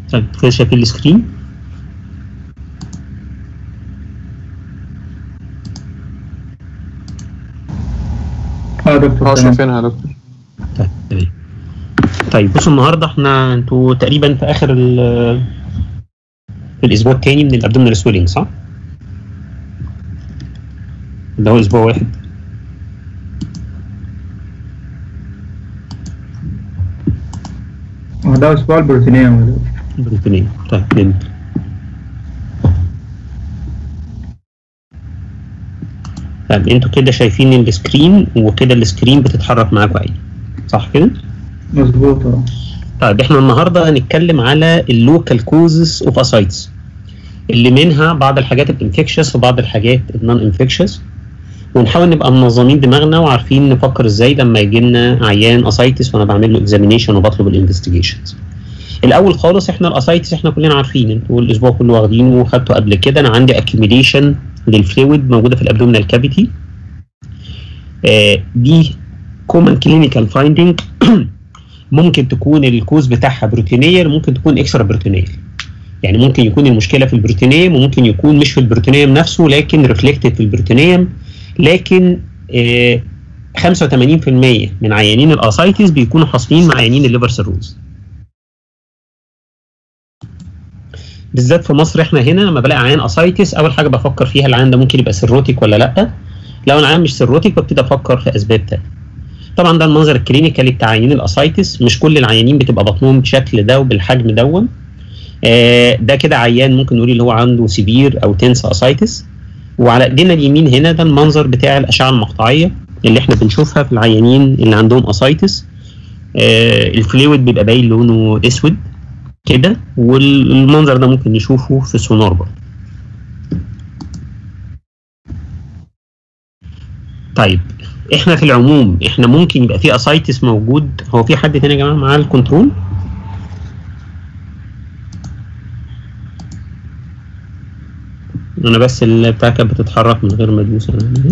طيب كده شايفين السكرين اه دكتور اه تمام. شايفينها يا دكتور طيب تمام طيب بصوا النهارده احنا انتوا تقريبا في اخر ال- في الاسبوع الثاني من الابدومينال سويلنج صح؟ اللي هو اسبوع واحد هو ده اسبوع البروتينية ولا إيه؟ بريطانيا طيب جميل طيب انتوا كده شايفين السكرين وكده السكرين بتتحرك معاكم عادي صح كده؟ مظبوط اه طيب احنا النهارده هنتكلم على اللوكال كوزز اوف اسايتس اللي منها بعض الحاجات الانفكشس وبعض الحاجات النون انفكشس ونحاول نبقى منظمين دماغنا وعارفين نفكر ازاي لما يجي لنا عيان اسايتس وانا بعمل له اكزامينيشن وبطلب الانفستيجيشنز. الاول خالص احنا الاسايتس احنا كلنا عارفين انتوا الاسبوع كله واخدينه وخدته قبل كده انا عندي اكيوميليشن للفلويد موجوده في الابدومينال كافيتي آه دي كومن كلينيكال فايندنج ممكن تكون الكوز بتاعها بروتينيال وممكن تكون اكسترا بروتينيال يعني ممكن يكون المشكله في البروتينيوم وممكن يكون مش في البروتينيوم نفسه لكن ريفلكتد في البروتينيوم لكن آه 85% من عيانين الاسايتس بيكونوا حاصلين مع عيانين الليفر سيروز بالذات في مصر احنا هنا لما بلاقي عيان اسايتس اول حاجه بفكر فيها العيان ده ممكن يبقى سيروتيك ولا لا لو العيان مش سيروتيك ببتدي افكر في اسباب تانية طبعا ده المنظر الكلينيكالي بتاع عيانين الاسايتس مش كل العيانين بتبقى بطنهم بالشكل ده وبالحجم دون آه ده كده عيان ممكن نقول اللي هو عنده سيفير او تنس اسايتس وعلى ايدينا اليمين هنا ده المنظر بتاع الاشعه المقطعيه اللي احنا بنشوفها في العيانين اللي عندهم اسايتس آه الفلويد بيبقى باين لونه اسود كده والمنظر ده ممكن نشوفه في السونار برضه طيب احنا في العموم احنا ممكن يبقى في اسايتس موجود هو في حد تاني يا جماعه معاه الكنترول انا بس اللي بتاع كانت بتتحرك من غير ما ادوس انا أهي.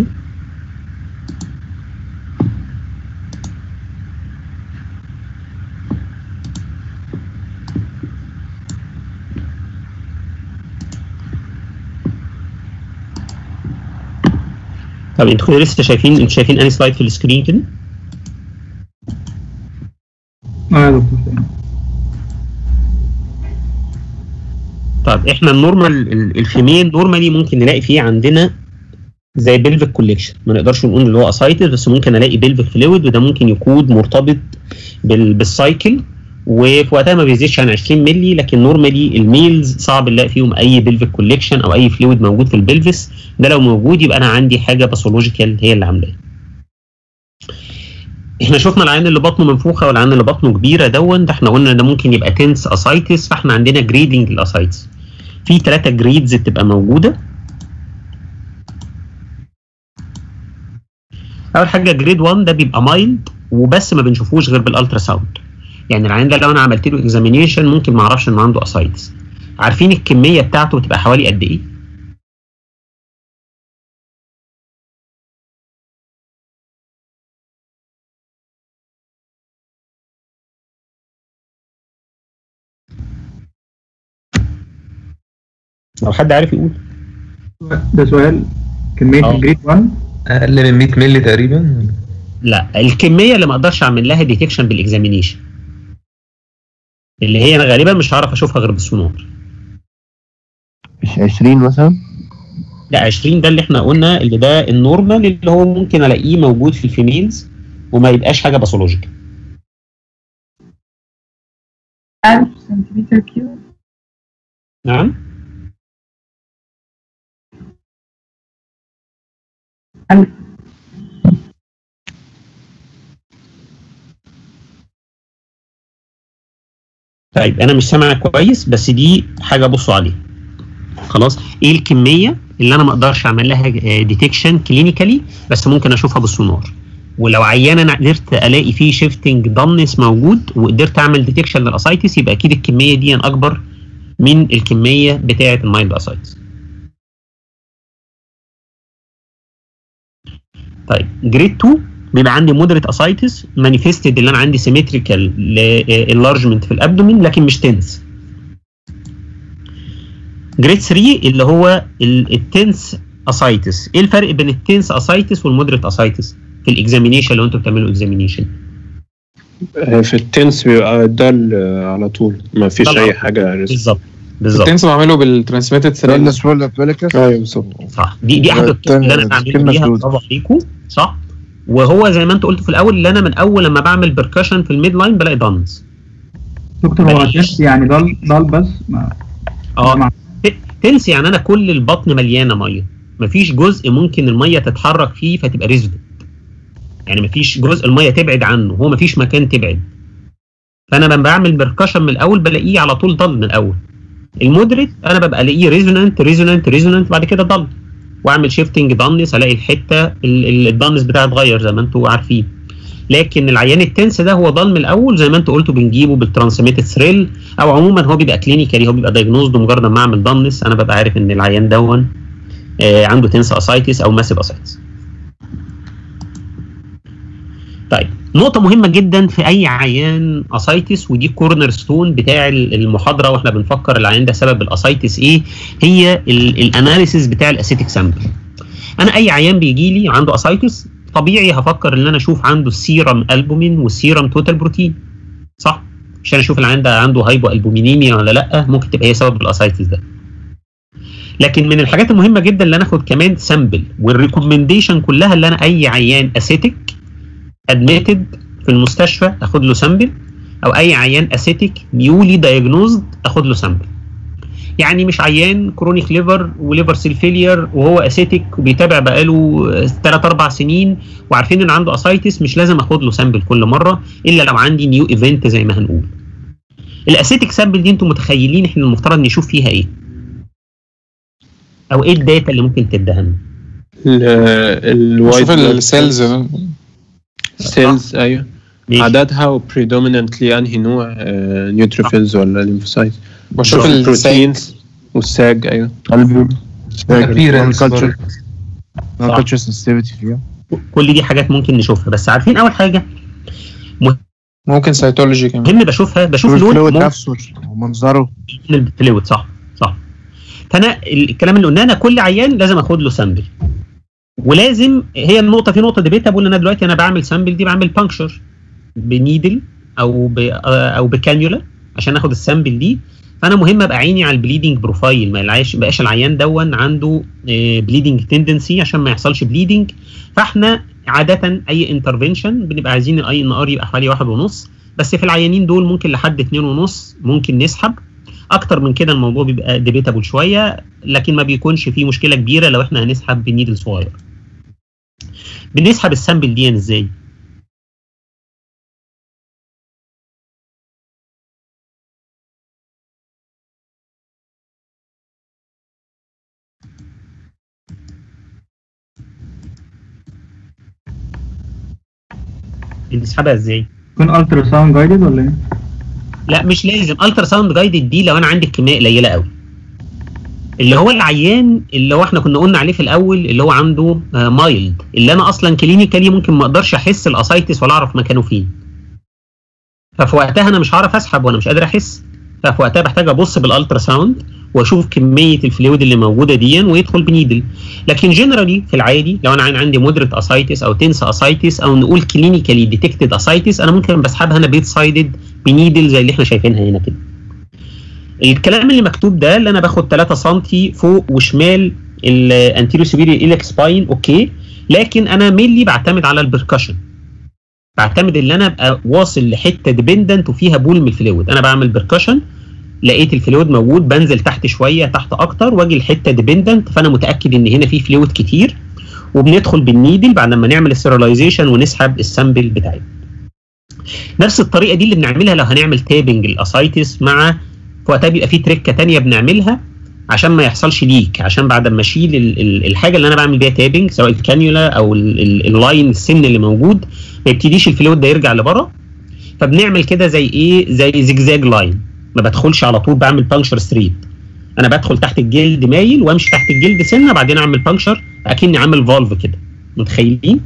طب انتوا كده لسه شايفين انتوا شايفين اني سلايد في السكرين كده اه يا دكتور تمام. طب احنا النورمال ال- الفيميل نورمالي ممكن نلاقي فيه عندنا زي بلفيك كوليكشن ما نقدرش نقول اللي هو اسايتس بس ممكن الاقي بلفيك فلويد وده ممكن يكون مرتبط بال بالسايكل وفي وقتها ما بيزيدش عن 20 مللي لكن نورمالي الميلز صعب نلاقي فيهم اي بلفيك كوليكشن او اي فلويد موجود في البلفس ده لو موجود يبقى انا عندي حاجه باثولوجيكال هي اللي عاملاه احنا شفنا العيان اللي بطنه منفوخه والعيان اللي بطنه كبيره دون ده احنا قلنا ده ممكن يبقى تنس اسايتس فاحنا عندنا جريدنج للاسايتس في ثلاثه جريدز بتبقى موجوده اول حاجه جريد 1 ده بيبقى مايلد وبس ما بنشوفوش غير بالالترا ساوند يعني العيان ده لو انا عملت له اكزامينيشن ممكن ما اعرفش انه عنده اسايتس عارفين الكميه بتاعته بتبقى حوالي قد ايه لو حد عارف يقول ده سؤال كمية اه. الجريد 1 اقل من 100 مللي تقريبا لا الكميه اللي ما اقدرش اعمل لها ديتكشن بالاكزامينيشن اللي هي انا غالبا مش هعرف اشوفها غير بالسونار مش 20 مثلا لا 20 ده اللي احنا قلنا اللي ده النورمال اللي هو ممكن الاقيه موجود في الفيميلز وما يبقاش حاجه باثولوجيكال 1000 سنتيمتر كيوب نعم 1000 طيب انا مش سامع كويس بس دي حاجه بصوا عليها خلاص ايه الكميه اللي انا ما اقدرش اعمل لها ديتكشن كلينيكالي بس ممكن اشوفها بالسونار ولو عيان انا قدرت الاقي فيه شيفتنج ضمنس موجود وقدرت اعمل ديتكشن للاسايتس يبقى اكيد الكميه دي اكبر من الكميه بتاعه المايلد اسايتس طيب جريد 2 بيبقى عندي مودريت اسايتس مانيفستد اللي انا عندي سيمتريكال انلارجمنت في الابدومين لكن مش تنس جريد 3 اللي هو التنس اسايتس ايه الفرق بين التنس اسايتس والمودريت اسايتس في الاكزامينيشن لو انتوا بتعملوا اكزامينيشن آه، في التنس بيبقى دال آه، على طول ما فيش طبعا. اي حاجه ريسك بالظبط بالظبط التنس بعمله بالترانسميتد ثريد ويلنس ولا بيليكس ايوه بالظبط صح دي دي احد الطرق اللي انا بعمل كلمة بيها سودة. برافو عليكم صح وهو زي ما انت قلت في الاول اللي انا من اول لما بعمل بركشن في الميد لاين بلاقي دانس دكتور هو ماليش. اساس يعني ضل ضل بس ما اه مع- تنسي يعني انا كل البطن مليانه ميه مفيش جزء ممكن الميه تتحرك فيه فتبقى ريزيدنت يعني مفيش جزء الميه تبعد عنه هو مفيش مكان تبعد فانا لما بعمل بركشن من الاول بلاقيه على طول ضل من الاول المودريت انا ببقى الاقيه ريزونانت ريزونانت ريزونانت بعد كده ضل واعمل شيفتنج دانس الاقي الحته ال- ال- الدانس بتاعي اتغير زي ما انتوا عارفين لكن العيان التنس ده هو ضل من الاول زي ما انتوا قلتوا بنجيبه بالترانسميتد ثريل او عموما هو بيبقى كلينيكالي هو بيبقى دايجنوزد مجرد ما اعمل دانس انا ببقى عارف ان العيان دون آه عنده تنس اسايتس او ماسيف اسايتس طيب نقطة مهمة جدا في أي عيان أسايتس ودي كورنر ستون بتاع ال- المحاضرة واحنا بنفكر العيان ده سبب الأسايتس إيه هي الأناليسيس بتاع الأسيتيك سامبل. أنا أي عيان بيجي لي عنده أسايتس طبيعي هفكر إن أنا أشوف عنده السيرم ألبومين والسيرم توتال بروتين صح؟ عشان أشوف العيان ده عنده هايبو ألبومينيميا ولا لأ ممكن تبقى هي سبب الأسايتس ده. لكن من الحاجات المهمة جدا اللي أنا آخد كمان سامبل والريكومنديشن كلها اللي أنا أي عيان أسيتيك ادميتد في المستشفى اخد له سامبل او اي عيان اسيتيك نيولي دايجنوزد اخد له سامبل يعني مش عيان كرونيك ليفر وليفر سيل فيلير وهو اسيتيك وبيتابع بقاله 3 4 سنين وعارفين ان عنده اسايتس مش لازم اخد له سامبل كل مره الا لو عندي نيو ايفنت زي ما هنقول الاسيتيك سامبل دي انتم متخيلين احنا المفترض نشوف فيها ايه او ايه الداتا اللي ممكن تديها لنا الوايت شوف السيلز سيلز ايوه ماشي. عددها وبريدوميننتلي انهي نوع نيوتروفيلز ولا ليمفوسايت بشوف السيلز البروتينز والساج ايوه البيوم Appearance كلتشر صح. كلتشر سنسيتيفيتي فيها كل دي حاجات ممكن نشوفها بس عارفين اول حاجه ممكن سيتولوجي كمان مهم بشوفها بشوف لون الفلويد ممكن نفسه ومنظره الفلويد صح صح فانا الكلام اللي قلناه انا كل عيان لازم اخد له سامبل ولازم هي النقطه في نقطه ديبيتابل ان انا دلوقتي انا بعمل سامبل دي بعمل بانكشر بنيدل او ب او بكانيولا عشان اخد السامبل دي فانا مهم ابقى عيني على البليدنج بروفايل ما يلاقيش يبقاش العيان دون عنده بليدنج تندنسي عشان ما يحصلش بليدنج فاحنا عاده اي انترفنشن بنبقى عايزين الاي ان ار يبقى حوالي واحد ونص بس في العيانين دول ممكن لحد اتنين ونص ممكن نسحب اكتر من كده الموضوع بيبقى ديبيتابل شويه لكن ما بيكونش فيه مشكله كبيره لو احنا هنسحب بنيدل صغير بنسحب السامبل دي ازاي بنسحبها ازاي يكون الترا ساوند جايدد ولا ايه؟ لا مش لازم الترا ساوند جايدد دي لو انا عندي كميه قليله قوي اللي هو العيان اللي هو احنا كنا قلنا عليه في الاول اللي هو عنده مايلد اللي انا اصلا كلينيكالي ممكن ما اقدرش احس الاسايتس ولا اعرف مكانه فين ففي وقتها انا مش هعرف اسحب وانا مش قادر احس ففي وقتها بحتاج ابص بالالترا ساوند واشوف كميه الفلويد اللي موجوده دي ويدخل بنيدل لكن جنرالي في العادي لو انا عن- عندي مودريت اسايتس او تنس اسايتس او نقول كلينيكالي ديتكتد اسايتس انا ممكن بسحبها انا بيت سايدد بنيدل زي اللي احنا شايفينها هنا كده الكلام اللي مكتوب ده اللي انا باخد 3 سم فوق وشمال الانتيريو سوبيريور ايلك سباين اوكي لكن انا مينلي بعتمد على البركشن بعتمد ان انا ابقى واصل لحته ديبندنت وفيها بول من الفلويد انا بعمل بركشن لقيت الفلويد موجود بنزل تحت شويه تحت اكتر واجي الحته ديبندنت فانا متاكد ان هنا في فلويد كتير وبندخل بالنيدل بعد ما نعمل السيرلايزيشن ونسحب السامبل بتاعي نفس الطريقه دي اللي بنعملها لو هنعمل تابنج الاسايتس مع في وقتها بيبقى في تريكه تانية بنعملها عشان ما يحصلش ليك عشان بعد ما اشيل ال- ال- الحاجه اللي انا بعمل بيها تابنج سواء الكانيولا او ال- ال- اللاين السن اللي موجود ما يبتديش الفلويد ده يرجع لبره فبنعمل كده زي ايه زي زجزاج لاين ما بدخلش على طول بعمل بانكشر ستريت انا بدخل تحت الجلد مايل وامشي تحت الجلد سنه بعدين اعمل بانكشر اكني عامل فالف كده متخيلين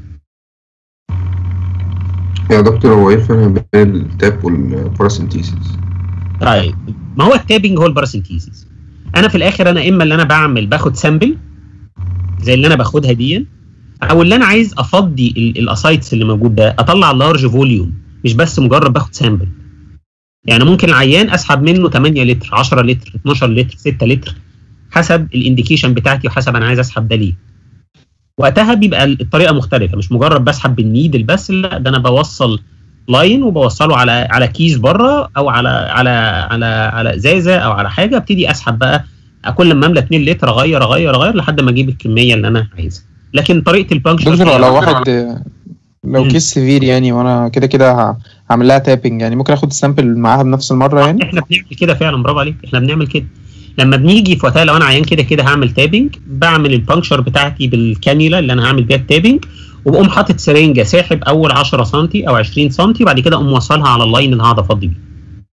يا دكتور هو ايه الفرق بين التاب والباراسينتيسيس؟ طيب ما هو التابنج هو الباراسينتيسيس انا في الاخر انا اما اللي انا بعمل باخد سامبل زي اللي انا باخدها دي او اللي انا عايز افضي الاسايتس اللي موجود ده اطلع لارج فوليوم مش بس مجرد باخد سامبل يعني ممكن العيان اسحب منه 8 لتر 10 لتر 12 لتر 6 لتر حسب الانديكيشن بتاعتي وحسب انا عايز اسحب ده ليه وقتها بيبقى الطريقه مختلفه مش مجرد بسحب بالنيدل بس لا ده انا بوصل لاين وبوصله على على كيس بره او على على على على ازازه او على حاجه ابتدي اسحب بقى كل ما املى 2 لتر اغير اغير اغير لحد ما اجيب الكميه اللي انا عايزها لكن طريقه البانكشر دكتور لو واحد لو مم. كيس سيفير يعني وانا كده كده ه- هعمل لها تابنج يعني ممكن اخد السامبل معاها بنفس المره يعني احنا بنعمل كده فعلا برافو عليك احنا بنعمل كده لما بنيجي في وقتها لو انا عيان كده كده هعمل تابنج بعمل البانكشر بتاعتي بالكانيولا اللي انا هعمل بيها التابنج وبقوم حاطط سرنجه ساحب اول 10 سم او 20 سم وبعد كده اقوم موصلها على اللاين اللي هقعد افضي بيه.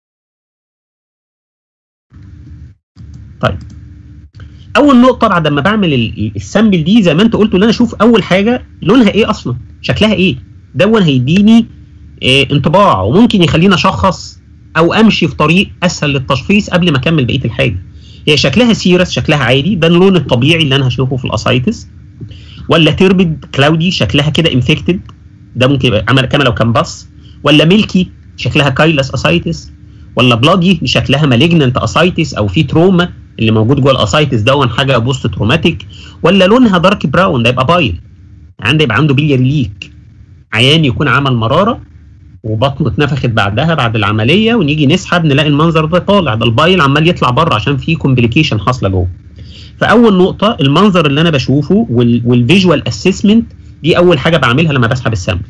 طيب اول نقطه بعد ما بعمل ال- ال- السامبل دي زي ما انت قلت ان انا اشوف اول حاجه لونها ايه اصلا شكلها ايه دون هيديني إيه انطباع وممكن يخليني اشخص او امشي في طريق اسهل للتشخيص قبل ما اكمل بقيه الحاجه هي شكلها سيرس شكلها عادي ده اللون الطبيعي اللي انا هشوفه في الاسايتس ولا تربد كلاودي شكلها كده انفكتد ده ممكن يبقى عمل كما لو كان بص ولا ميلكي شكلها كايلس اسايتس ولا بلادي شكلها مالجننت اسايتس او في تروما اللي موجود جوه الاسايتس دون حاجه بوست تروماتيك ولا لونها دارك براون ده يبقى بايل عنده يبقى عنده بيلياري ليك عيان يكون عمل مراره وبطنه اتنفخت بعدها بعد العمليه ونيجي نسحب نلاقي المنظر ده طالع ده البايل عمال يطلع بره عشان في كومبليكيشن حاصله جوه فاول نقطه المنظر اللي انا بشوفه والفيجوال اسسمنت دي اول حاجه بعملها لما بسحب السامبل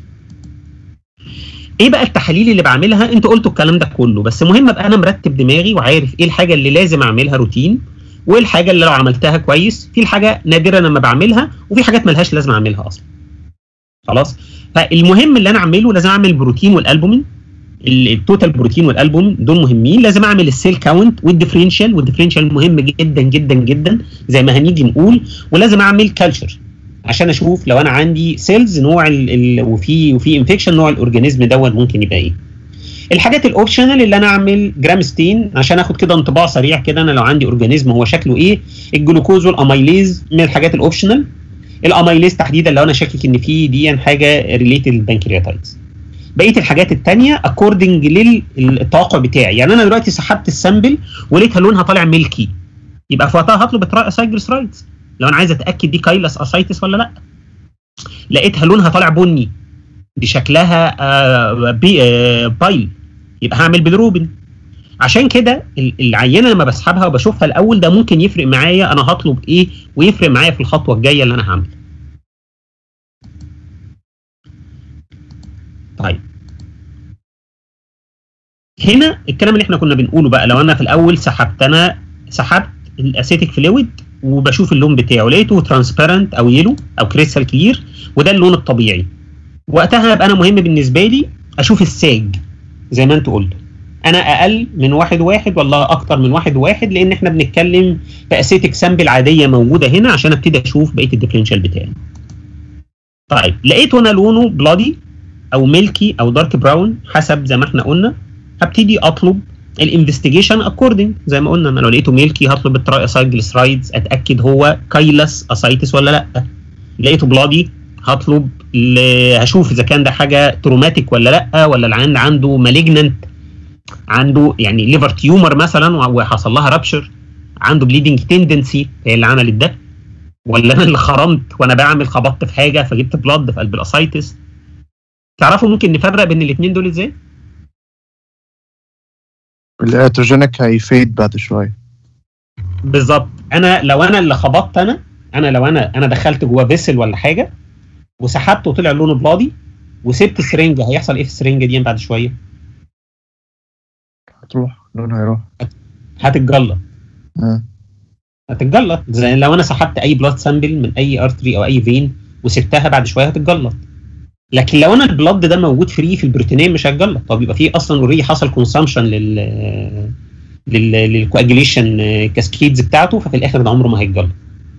ايه بقى التحاليل اللي بعملها انت قلتوا الكلام ده كله بس مهم ابقى انا مرتب دماغي وعارف ايه الحاجه اللي لازم اعملها روتين وايه الحاجه اللي لو عملتها كويس في الحاجه نادره لما بعملها وفي حاجات ملهاش لازم اعملها اصلا خلاص فالمهم اللي انا اعمله لازم اعمل بروتين والالبومين ال- التوتال بروتين والالبومين دول مهمين لازم اعمل السيل كاونت والديفرنشال والديفرنشال مهم جدا جدا جدا زي ما هنيجي نقول ولازم اعمل كلتشر عشان اشوف لو انا عندي سيلز نوع ال ال وفي وفي انفكشن نوع الاورجانيزم دوت ممكن يبقى ايه الحاجات الاوبشنال اللي انا اعمل جرام ستين عشان اخد كده انطباع سريع كده انا لو عندي اورجانيزم هو شكله ايه الجلوكوز والاميليز من الحاجات الاوبشنال الاميليز تحديدا لو انا شاكك ان في دي حاجه ريليتد للبنكرياتايتس بقيه الحاجات التانية اكوردنج للتوقع بتاعي يعني انا دلوقتي سحبت السامبل ولقيتها لونها طالع ميلكي يبقى في وقتها هطلب الترايجلسرايدز لو انا عايز اتاكد دي كايلس اسايتس ولا لا لقيتها لونها طالع بني بشكلها آه بي آه بايل يبقى هعمل بالروبن عشان كده ال- العينه لما بسحبها وبشوفها الاول ده ممكن يفرق معايا انا هطلب ايه ويفرق معايا في الخطوه الجايه اللي انا هعملها طيب هنا الكلام اللي احنا كنا بنقوله بقى لو انا في الاول سحبت انا سحبت الاسيتيك فلويد وبشوف اللون بتاعه لقيته ترانسبيرنت او يلو او كريستال كلير وده اللون الطبيعي وقتها يبقى انا مهم بالنسبه لي اشوف الساج زي ما انت قلت انا اقل من واحد واحد ولا اكتر من واحد واحد لان احنا بنتكلم في اسيتيك سامبل عاديه موجوده هنا عشان ابتدي اشوف بقيه الديفرنشال بتاعي طيب لقيته انا لونه بلادي او ميلكي او دارك براون حسب زي ما احنا قلنا هبتدي اطلب الانفستيجيشن اكوردنج زي ما قلنا انا لو لقيته ميلكي هطلب التراي اسايدلسرايدز اتاكد هو كايلس اسايتس ولا لا لقيته بلادي هطلب ال- هشوف اذا كان ده حاجه تروماتيك ولا لا ولا العيان عنده مالجننت عنده يعني ليفر تيومر مثلا وحصل لها رابشر عنده بليدنج تندنسي هي اللي عملت ده ولا انا اللي خرمت وانا بعمل خبطت في حاجه فجبت بلاد في قلب الاسايتس تعرفوا ممكن نفرق بين الاثنين دول ازاي؟ الاتروجينيك هيفيد بعد شويه بالظبط انا لو انا اللي خبطت انا انا لو انا انا دخلت جوه فيسل ولا حاجه وسحبت وطلع لونه بلادي وسبت السرنجه هيحصل ايه في السرنجه دي بعد شويه؟ هتروح لونها هيروح هتتجلط آه. هتتجلط زي لو انا سحبت اي بلاد سامبل من اي ارتري او اي فين وسبتها بعد شويه هتتجلط لكن لو انا البلاد ده موجود فري في البروتينيه مش هتجلط طب يبقى في اصلا اوريدي حصل كونسامشن لل لل للكواجيليشن كاسكيدز بتاعته ففي الاخر ده عمره ما هيتجلط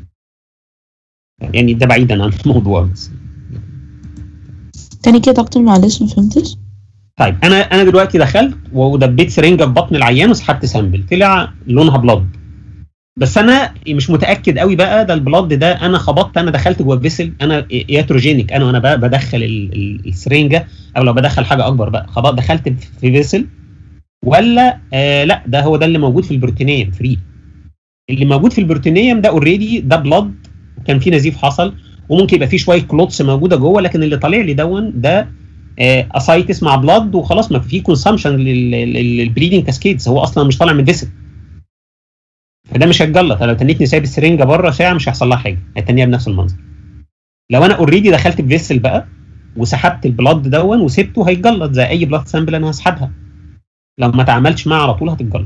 يعني ده بعيدا عن الموضوع بس تاني كده يا دكتور معلش ما فهمتش طيب انا انا دلوقتي دخلت ودبيت سرنجه في بطن العيان وسحبت سامبل طلع لونها بلاد بس انا مش متاكد قوي بقى ده البلاد ده انا خبطت انا دخلت جوه فيسل انا ياتروجينيك انا وانا بقى بدخل ال- ال- السرنجه او لو بدخل حاجه اكبر بقى خبط دخلت في فيسل ولا آه لا ده هو ده اللي موجود في البروتينيوم فري اللي موجود في البروتينيوم ده اوريدي ده بلاد كان في نزيف حصل وممكن يبقى فيه شويه كلوتس موجوده جوه لكن اللي طالع لي دون ده اسايتس مع بلاد وخلاص ما في كونسامشن للبليدنج كاسكيدز هو اصلا مش طالع من فيسل فده مش هيتجلط لو تنيتني سايب السرنجه بره ساعه مش هيحصل لها حاجه هتنيها بنفس المنظر لو انا اوريدي دخلت بفيسل بقى وسحبت البلاد دون وسبته هيتجلط زي اي بلاد سامبل انا هسحبها لو ما تعاملش معاه على طول هتتجلط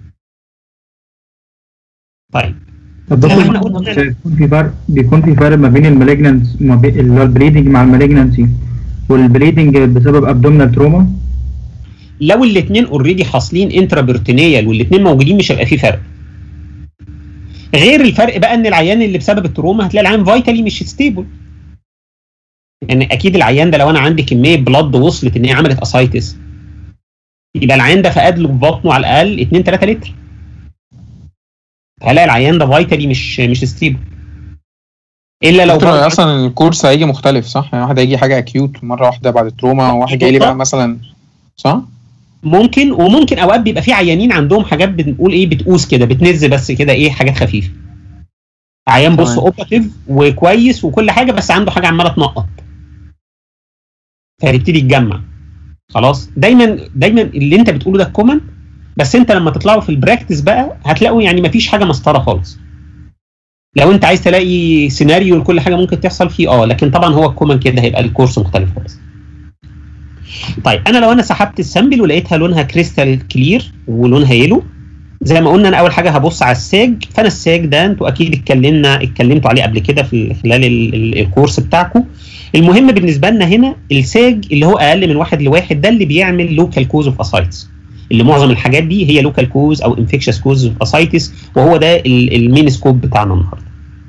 طب طيب دكتور زي ما احنا قلنا- بيكون في فرق بيكون في فرق ما بين المالجنانس ما بين اللي هو البليدنج مع المالجنانسي والبليدنج بسبب ابدومينال تروما لو الاثنين اوريدي حاصلين انترابرتينيال والاثنين موجودين مش هيبقى في فرق غير الفرق بقى ان العيان اللي بسبب التروما هتلاقي العيان فايتالي مش ستيبل يعني اكيد العيان ده لو انا عندي كميه بلاد وصلت ان هي عملت اسايتس يبقى العيان ده فقد له في بطنه على الاقل 2 3 لتر هلاقي العيان ده فايتالي مش مش ستيبل الا لو دكتور برضه اصلا الكورس هيجي مختلف صح يعني واحد هيجي حاجه اكيوت مره واحده بعد التروما وواحد جاي لي بقى مثلا صح ممكن وممكن اوقات بيبقى في عيانين عندهم حاجات بنقول ايه بتقوس كده بتنز بس كده ايه حاجات خفيفه عيان بص تمام. اوبراتيف وكويس وكل حاجه بس عنده حاجه عماله تنقط فيبتدي يتجمع خلاص دايما دايما اللي انت بتقوله ده كومن بس انت لما تطلعوا في البراكتس بقى هتلاقوا يعني مفيش حاجه مسطره خالص لو انت عايز تلاقي سيناريو لكل حاجه ممكن تحصل فيه اه لكن طبعا هو الكومن كده هيبقى الكورس مختلف خالص طيب انا لو انا سحبت السامبل ولقيتها لونها كريستال كلير ولونها يلو زي ما قلنا انا اول حاجه هبص على الساج فانا الساج ده انتوا اكيد اتكلمنا اتكلمتوا عليه قبل كده في خلال ال- ال- الكورس بتاعكم المهم بالنسبه لنا هنا الساج اللي هو اقل من واحد لواحد ده اللي بيعمل لوكال كوز اوف اسايتس اللي معظم الحاجات دي هي لوكال كوز او انفكشس كوز اوف اسايتس وهو ده ال- المين سكوب بتاعنا النهارده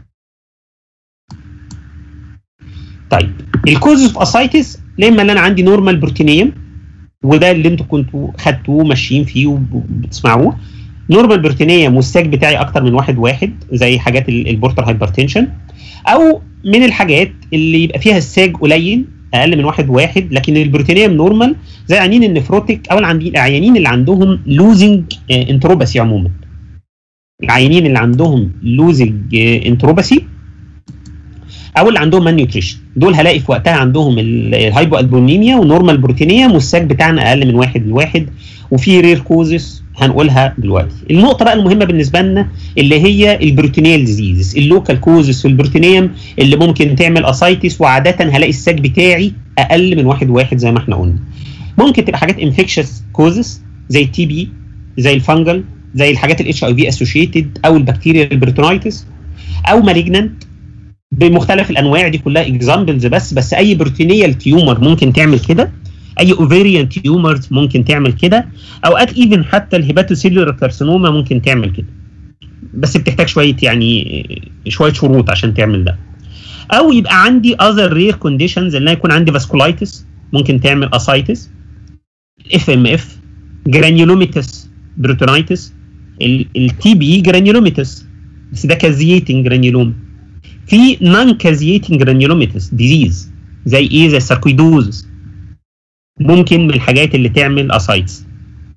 طيب الكوز اوف اسايتس لما اللي انا عندي نورمال بروتينيوم وده اللي انتوا كنتوا خدتوه ماشيين فيه وبتسمعوه نورمال بروتينيوم والساج بتاعي اكتر من واحد واحد زي حاجات ال- البورتال هايبرتنشن او من الحاجات اللي يبقى فيها الساج قليل اقل من واحد واحد لكن البروتينيوم نورمال زي عيانين النفروتيك او العندي- العيانين اللي عندهم لوزنج انتروباسي عموما العيانين اللي عندهم لوزنج انتروباسي او اللي عندهم مان نيوتريشن دول هلاقي في وقتها عندهم ال- الهايبو البونيميا ونورمال بروتينيوم والساج بتاعنا اقل من واحد لواحد وفي رير كوزس هنقولها دلوقتي النقطه بقى المهمه بالنسبه لنا اللي هي البروتينيال ديزيز اللوكال كوزس والبروتينيوم اللي ممكن تعمل اسايتس وعاده هلاقي الساج بتاعي اقل من واحد واحد زي ما احنا قلنا ممكن تبقى حاجات انفكشس كوزس زي التي بي زي الفنجل زي الحاجات الاتش اي في اسوشيتد او البكتيريا البريتونايتس او مالجنانت بمختلف الانواع دي كلها اكزامبلز بس بس اي بروتينيال تيومر ممكن تعمل كده اي اوفيريان تيومرز ممكن تعمل كده اوقات ايفن حتى الهيباتوسيلولار كارسينوما ممكن تعمل كده بس بتحتاج شويه يعني شويه شروط عشان تعمل ده او يبقى عندي other rare conditions اللي أنا يكون عندي فاسكولايتس ممكن تعمل اسايتس اف ام اف جرانيولوميتس بروتونايتس التي بي جرانيولوميتس بس ده كازيتنج جرانيولوم في نون كازيتنج جرانيولوميتس ديزيز زي ايه زي الساركويدوز ممكن من الحاجات اللي تعمل اسايتس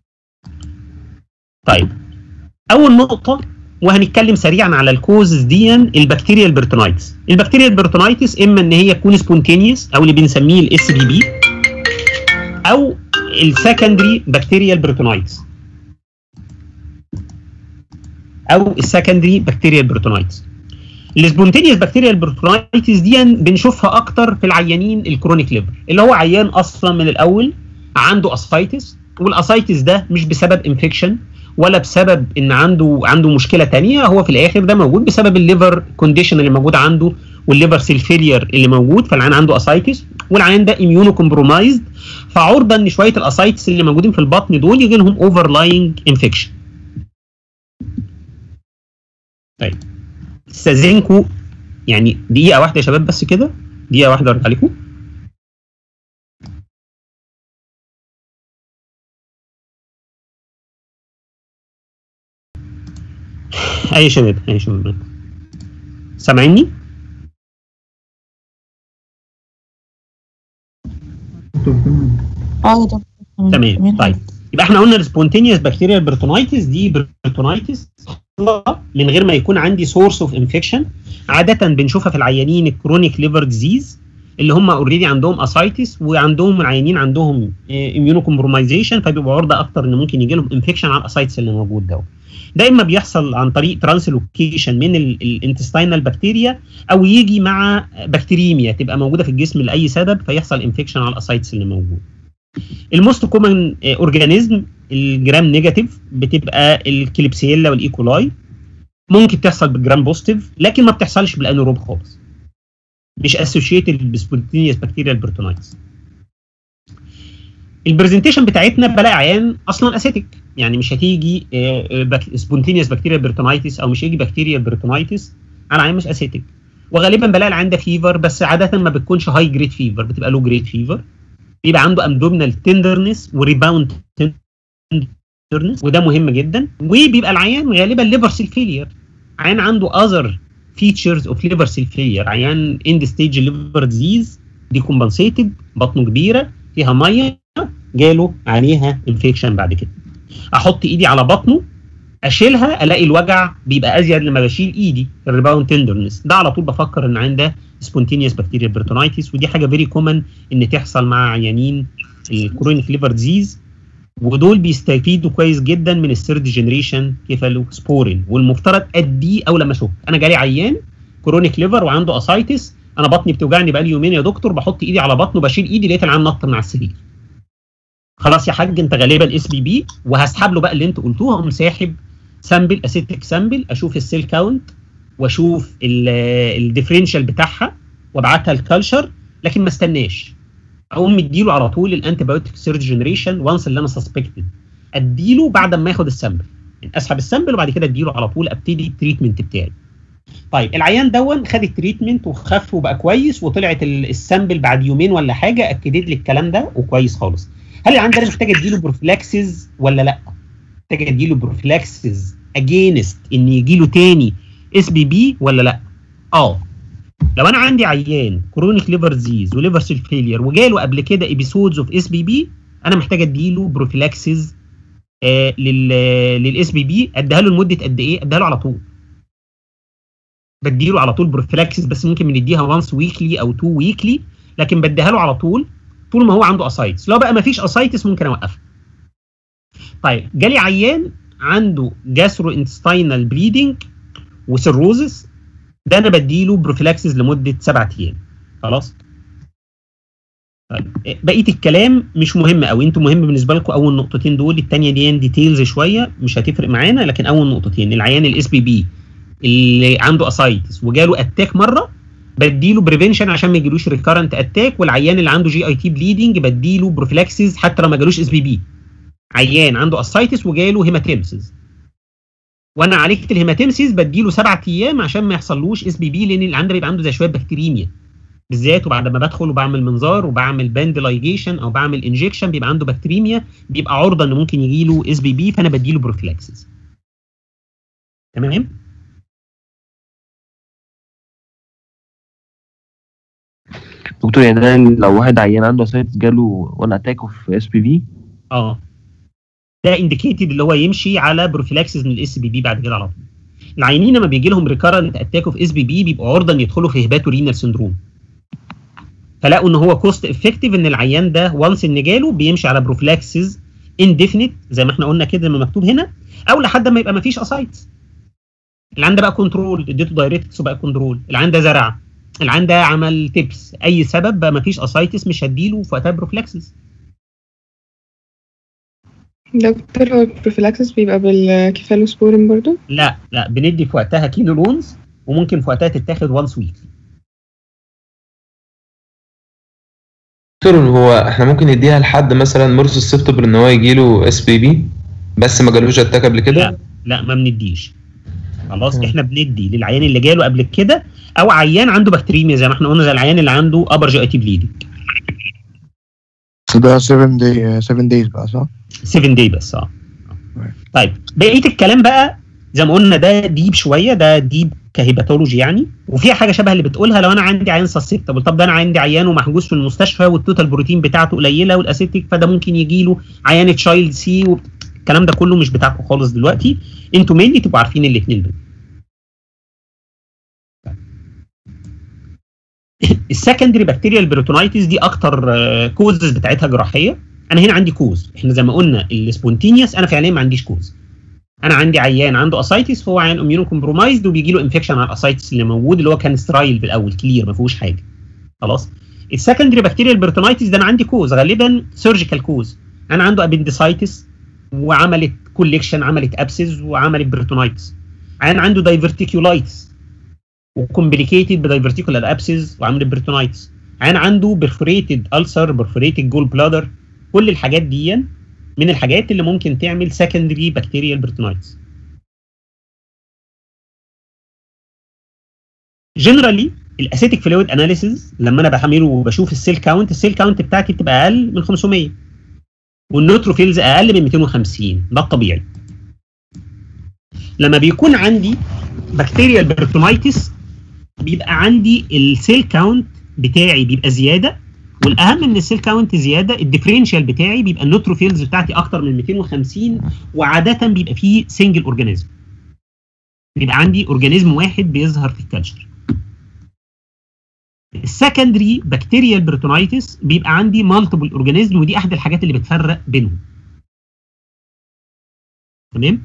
طيب اول نقطه وهنتكلم سريعا على الكوزز دي البكتيريا البرتونايتس البكتيريا البرتونايتس اما ان هي تكون سبونتينيوس او اللي بنسميه الاس بي بي او السكندري بكتيريا البرتونايتس او السكندري بكتيريا البرتونايتس السبونتينيوس بكتيريا البرتونايتس دي بنشوفها اكتر في العيانين الكرونيك ليفر اللي هو عيان اصلا من الاول عنده اسايتس والاسايتس ده مش بسبب انفكشن ولا بسبب ان عنده عنده مشكله تانية هو في الاخر ده موجود بسبب الليفر كونديشن اللي موجود عنده والليفر سيل فيلير اللي موجود فالعيان عنده اسايتس والعيان ده اميونو كومبرومايزد فعرضه ان شويه الاسايتس اللي موجودين في البطن دول يجي لهم اوفر لاينج انفكشن طيب استاذنكم يعني دقيقه واحده يا شباب بس كده دقيقه واحده ارجع لكم اي يا شباب اي يا شباب سامعيني؟ اه يا دكتور تمام طيب يبقى احنا قلنا السبونتينيوس بكتيريال برتونايتس دي برتونايتس من غير ما يكون عندي سورس اوف انفكشن عاده بنشوفها في العيانين الكرونيك ليفر ديزيز اللي هم اوريدي عندهم اسايتس وعندهم العيانين عندهم اميونو كومبرومايزيشن فبيبقوا عرضه اكتر ان ممكن يجي لهم انفكشن على الاسايتس اللي موجود ده ده اما بيحصل عن طريق ترانسلوكيشن من الانتستينال بكتيريا او يجي مع بكتيريميا تبقى موجوده في الجسم لاي سبب فيحصل انفكشن على الاسايتس اللي موجود الموست كومن اورجانيزم الجرام نيجاتيف بتبقى الكليبسيلا والايكولاي ممكن تحصل بالجرام بوزيتيف لكن ما بتحصلش بالانيروب خالص مش اسوشيتد بسبونتينيوس بكتيريال برتونايتس البرزنتيشن بتاعتنا بلاقي عيان اصلا اسيتيك يعني مش هتيجي سبونتينيوس بكتيريال برتونايتس او مش هيجي بكتيريال برتونايتس على عيان مش اسيتيك وغالبا بلاقي العيان ده فيفر بس عاده ما بتكونش هاي جريد فيفر بتبقى لو جريد فيفر بيبقى عنده ابدومينال تندرنس وريباوند تندرنس وده مهم جدا وبيبقى العيان غالبا ليفر سيل فيلير عيان عنده اذر فيتشرز اوف ليفر سيل فيلير عيان اند ستيج ليفر ديزيز دي كومبنسيتد بطنه كبيره فيها ميه جاله عليها انفكشن بعد كده احط ايدي على بطنه اشيلها الاقي الوجع بيبقى ازيد لما بشيل ايدي الريباوند تندرنس ده على طول بفكر ان عنده سبونتينيوس بكتيريال برتونايتس ودي حاجه فيري كومن ان تحصل مع عيانين الكرونيك ليفر ديزيز ودول بيستفيدوا كويس جدا من الثيرد جنريشن كيفالوسبورين والمفترض اديه اول لما اشك انا جالي عيان كرونيك ليفر وعنده اسايتس انا بطني بتوجعني بقالي يومين يا دكتور بحط ايدي على بطنه بشيل ايدي لقيت العيان نط من على السرير خلاص يا حاج انت غالبا اس بي بي وهسحب له بقى اللي انت قلتوه اقوم ساحب سامبل اسيتك سامبل اشوف السيل كاونت واشوف الديفرنشال بتاعها وابعتها الكالشر لكن ما استناش اقوم مديله على طول الانتي بايوتيك ثيرد جنريشن وانس اللي انا سسبكتد اديله بعد ما ياخد السامبل يعني اسحب السامبل وبعد كده اديله على طول ابتدي التريتمنت بتاعي طيب العيان دون خد التريتمنت وخف وبقى كويس وطلعت السامبل بعد يومين ولا حاجه اكدت لي الكلام ده وكويس خالص هل العيان ده محتاج اديله بروفلاكسز ولا لا محتاج اديله بروفلاكسز اجينست ان يجي له تاني اس بي بي ولا لا اه لو انا عندي عيان كرونيك ليفر ديزيز وليفر سيل فيلير وجاله قبل كده ايبيسودز اوف اس بي بي انا محتاج اديله بروفيلاكسز آه لل للاس بي بي اديها له لمده قد ايه؟ اديها له على طول. بديله على طول بروفيلاكسز بس ممكن بنديها وانس ويكلي او تو ويكلي لكن بديها له على طول طول ما هو عنده اسايتس لو بقى ما فيش اسايتس ممكن اوقفها. طيب جالي عيان عنده جاسترو انتستينال بليدنج وسيروزس ده انا بديله بروفيلاكسز لمده سبعة ايام خلاص طيب بقيه الكلام مش مهم قوي انتوا مهم بالنسبه لكم اول نقطتين دول الثانيه دي ديتيلز شويه مش هتفرق معانا لكن اول نقطتين العيان الاس بي بي اللي عنده اسايتس وجاله اتاك مره بديله بريفنشن عشان ما يجيلوش ريكارنت اتاك والعيان اللي عنده جي اي تي بليدنج بديله بروفيلاكسز حتى لو ما جالوش اس بي بي عيان عنده اسايتس وجاله هيماتيمسز وانا عالجت الهيماتيمسيس بديله سبعة ايام عشان ما يحصلوش اس بي بي لان اللي عنده بيبقى عنده زي شويه بكتيريميا بالذات وبعد ما بدخل وبعمل منظار وبعمل باندلايجيشن او بعمل انجكشن بيبقى عنده بكتيريميا بيبقى عرضه ان ممكن يجي له اس بي بي فانا بديله بروفيلاكسس تمام دكتور يعني ده لو واحد عيان عنده اسايتس جاله وان اتاك في اس بي في اه ده انديكيتد اللي هو يمشي على بروفيلاكسس من الاس بي بي بعد كده على طول العيانين لما بيجي لهم ريكارنت اتاك اوف اس بي بي بيبقوا عرضه ان يدخلوا في هيباتو رينال سندروم فلاقوا ان هو كوست افكتيف ان العيان ده وانس ان جاله بيمشي على بروفيلاكسس انديفينيت زي ما احنا قلنا كده لما مكتوب هنا او لحد ما يبقى ما فيش اسايتس العيان ده بقى كنترول اديته دايركتس وبقى كنترول العيان ده زرع العيان ده عمل تيبس اي سبب بقى ما فيش اسايتس مش هديله في وقتها بروفيلاكسس دكتور هو البروفيلاكسس بيبقى بالكيفالوسبورين برضو لا لا بندي في وقتها كيلو لونز وممكن في وقتها تتاخد وانس ويك دكتور هو احنا ممكن نديها لحد مثلا مرس السبتبر ان هو يجي له اس بي بي بس ما جالوش اتاك قبل كده لا لا ما بنديش خلاص احنا بندي للعيان اللي جاله قبل كده او عيان عنده بكتيريميا زي ما احنا قلنا زي العيان اللي عنده ابر جي اي تي بليدنج بس ده 7 داي 7 دايز بقى صح؟ 7 داي بس اه طيب بقيه الكلام بقى زي ما قلنا ده ديب شويه ده ديب كهيباتولوجي يعني وفيها حاجه شبه اللي بتقولها لو انا عندي عيان سسبتبل طب ده انا عندي عيان ومحجوز في المستشفى والتوتال بروتين بتاعته قليله والاسيتيك فده ممكن يجي له عيان تشايلد سي و... الكلام ده كله مش بتاعكم خالص دلوقتي انتوا مينلي تبقوا عارفين الاثنين دول السكندري بكتيريال بيروتونايتس دي اكتر كوزز بتاعتها جراحيه انا هنا عندي كوز احنا زي ما قلنا السبونتينيوس انا فعليا ما عنديش كوز انا عندي عيان عنده اسايتس فهو عيان اميونو كومبرومايزد وبيجي له انفكشن على الاسايتس اللي موجود اللي هو كان سترايل بالاول كلير ما فيهوش حاجه خلاص السكندري بكتيريال بيرتونايتس ده انا عندي كوز غالبا سيرجيكال كوز انا عنده ابندسايتس وعملت كوليكشن عملت ابسز وعملت بيرتونايتس عيان عنده دايفرتيكولايتس وكومبليكيتد بدايفرتيكولار ابسز وعملت بيرتونايتس عيان عنده برفوريتد السر برفوريتد جول بلادر كل الحاجات دي من الحاجات اللي ممكن تعمل سكندري بكتيريال بيرتونايتس جنرالي الاسيتيك فلويد اناليسيز لما انا بعمله وبشوف السيل كاونت السيل كاونت بتاعتي بتبقى اقل من 500 والنيوتروفيلز اقل من 250 ده الطبيعي لما بيكون عندي بكتيريال بيرتونايتس بيبقى عندي السيل كاونت بتاعي بيبقى زياده والاهم من السيل كاونت زياده الديفرنشال بتاعي بيبقى النيوتروفيلز بتاعتي اكتر من 250 وعاده بيبقى فيه سنجل اورجانيزم بيبقى عندي اورجانيزم واحد بيظهر في الكالتشر السكندري بكتيريال بيرتونايتس بيبقى عندي مالتيبل اورجانيزم ودي احد الحاجات اللي بتفرق بينهم تمام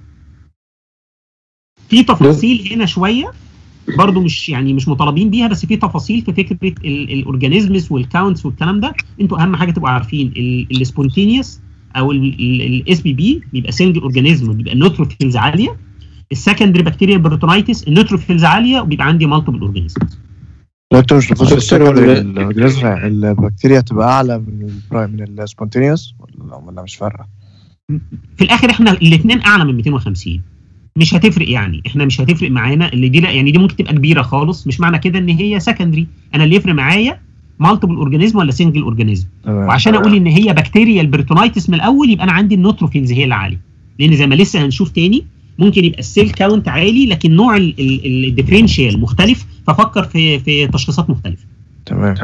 في تفاصيل هنا شويه برضو مش يعني مش مطالبين بيها بس في تفاصيل في فكره الاورجانيزمز والكاونتس والكلام ده انتوا اهم حاجه تبقوا عارفين السبونتينيوس او الاس بي بي بيبقى سنجل اورجانيزم بيبقى النيوتروفيلز عاليه السكندري بكتيريا بروتونايتس النيوتروفيلز عاليه وبيبقى عندي مالتيبل اورجانيزمز دكتور مش المفروض دكتور السكندري ولا- الاورجانيزم البكتيريا تبقى اعلى من البرايم من السبونتينيوس ولا ولا مش فارقه؟ في الاخر احنا الاثنين اعلى من 250 مش هتفرق يعني احنا مش هتفرق معانا اللي دي لا يعني دي ممكن تبقى كبيره خالص مش معنى كده ان هي سكندري انا اللي يفرق معايا مالتيبل اورجانيزم ولا سنجل اورجانيزم تمام وعشان اقول ان هي بكتيريال بيرتونايتس من الاول يبقى انا عندي النوتروفيلز هي اللي عاليه لان زي ما لسه هنشوف تاني ممكن يبقى السيل كاونت عالي لكن نوع الديفرنشال مختلف ففكر في في تشخيصات مختلفه تمام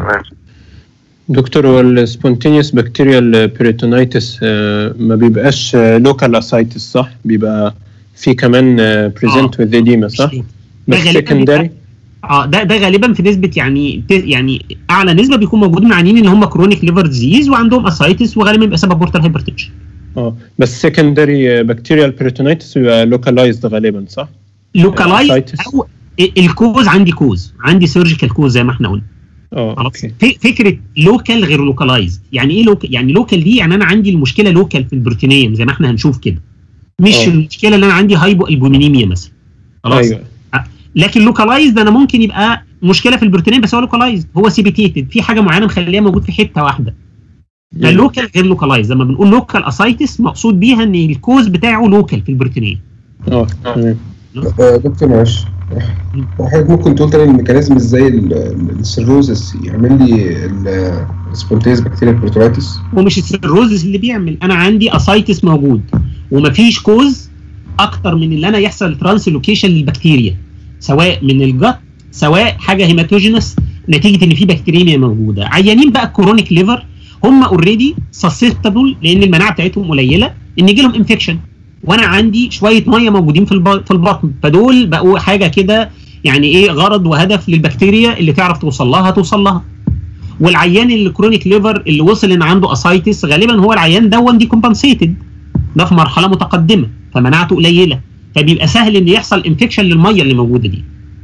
دكتور والسبونتينيوس بكتيريال بيريتونايتس ما بيبقاش لوكال اسايتس صح؟ بيبقى في كمان بريزنت وذ اديما صح؟ ده بس غالباً سكندري اه ده ده غالبا في نسبه يعني ت- يعني اعلى نسبه بيكون موجود مع عيانين ان هم كرونيك ليفر ديزيز وعندهم اسايتس وغالبا بيبقى سبب بورتال هايبرتنشن اه بس سكندري بكتيريال بيريتونايتس بيبقى لوكالايزد غالبا صح؟ لوكالايز Ascites. او ال- الكوز عندي كوز عندي سيرجيكال كوز زي ما احنا قلنا اه خلاص اوكي ف- فكره لوكال غير لوكالايز يعني ايه لوكال يعني لوكال دي يعني انا عندي المشكله لوكال في البروتينيم زي ما احنا هنشوف كده مش آه. المشكله اللي انا عندي هايبو البومينيميا مثلا خلاص ايوه لكن لوكالايز ده انا ممكن يبقى مشكله في البروتينين بس هو لوكالايز هو سيبيتيتد في حاجه معينه مخليه موجود في حته واحده فاللوكال غير لوكالايز لما بنقول لوكال اسايتس مقصود بيها ان الكوز بتاعه لوكال في البروتينين اه تمام آه، دكتور معلش حضرتك ممكن تقول تاني الميكانيزم ازاي ال- ال- السيروزس يعمل لي السبونتيز بكتيريا بروتولايتس ومش السيروزس اللي بيعمل انا عندي اسايتس موجود ومفيش كوز اكتر من اللي انا يحصل ترانسلوكيشن للبكتيريا سواء من الجت سواء حاجه هيماتوجينس نتيجه ان في بكتيريميا موجوده عيانين بقى الكرونيك ليفر هم اوريدي سسبتبل لان المناعه بتاعتهم قليله ان يجي لهم انفكشن وانا عندي شويه ميه موجودين في الب- في البطن فدول بقوا حاجه كده يعني ايه غرض وهدف للبكتيريا اللي تعرف توصل لها توصل لها والعيان اللي كرونيك ليفر اللي وصل ان عنده اسايتس غالبا هو العيان ده دي كومبنسيتد ده في مرحله متقدمه فمناعته قليله فبيبقى سهل ان يحصل انفكشن للميه اللي موجوده دي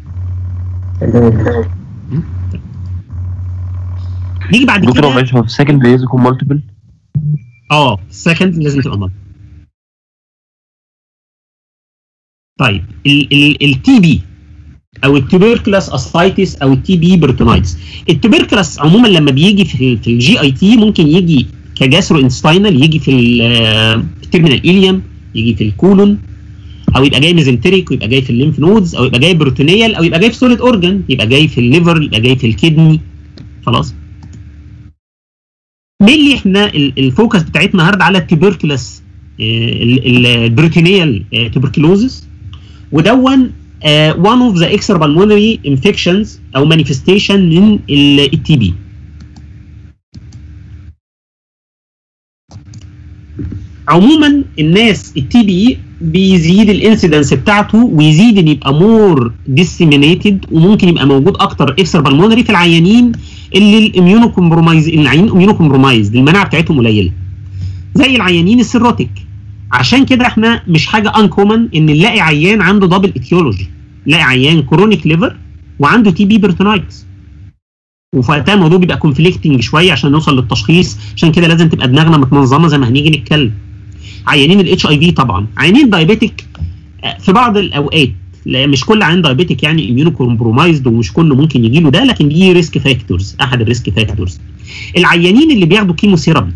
تمام نيجي بعد دكتور كده معلش هو في السكند لازم يكون مالتيبل اه السكند لازم تبقى مالتي طيب التي بي او التوبركلاس اسايتس او التي بي بيرتونايتس التوبركلاس عموما لما بيجي في في الجي اي تي ممكن يجي كجاسترو انستاينال يجي في التيرمينال ايليوم يجي في الكولون او يبقى جاي ميزنتريك ويبقى جاي في الليمف نودز او يبقى جاي بروتونيال او يبقى جاي في سوليد اورجان يبقى جاي في الليفر يبقى جاي في الكدني خلاص مينلي احنا ال- الفوكس بتاعتنا النهارده على التوبركلس البروتينيال توبركلوزس ودون آه one of the extrapulmonary infections او manifestation من التي بي عموما الناس التي بي بيزيد الانسيدنس بتاعته ويزيد ان يبقى مور ديسيمينيتد وممكن يبقى موجود اكتر اكسترا بالمونري في العيانين اللي الاميونو كومبرومايز العيانين اميونو كومبرومايز المناعه بتاعتهم قليله زي العيانين السيروتيك عشان كده احنا مش حاجه انكومن ان نلاقي عيان عنده دبل اتيولوجي نلاقي عيان كرونيك ليفر وعنده تي بي بيرتونايتس وفوقتها الموضوع بيبقى كونفليكتنج شويه عشان نوصل للتشخيص عشان كده لازم تبقى دماغنا متنظمه زي ما هنيجي نتكلم عيانين الاتش اي في طبعا عيانين دايابيتك في بعض الاوقات لا مش كل عيان دايابيتك يعني اميونو كومبرومايزد ومش كله ممكن يجي له ده لكن دي ريسك فاكتورز احد الريسك فاكتورز العيانين اللي بياخدوا كيموثيرابي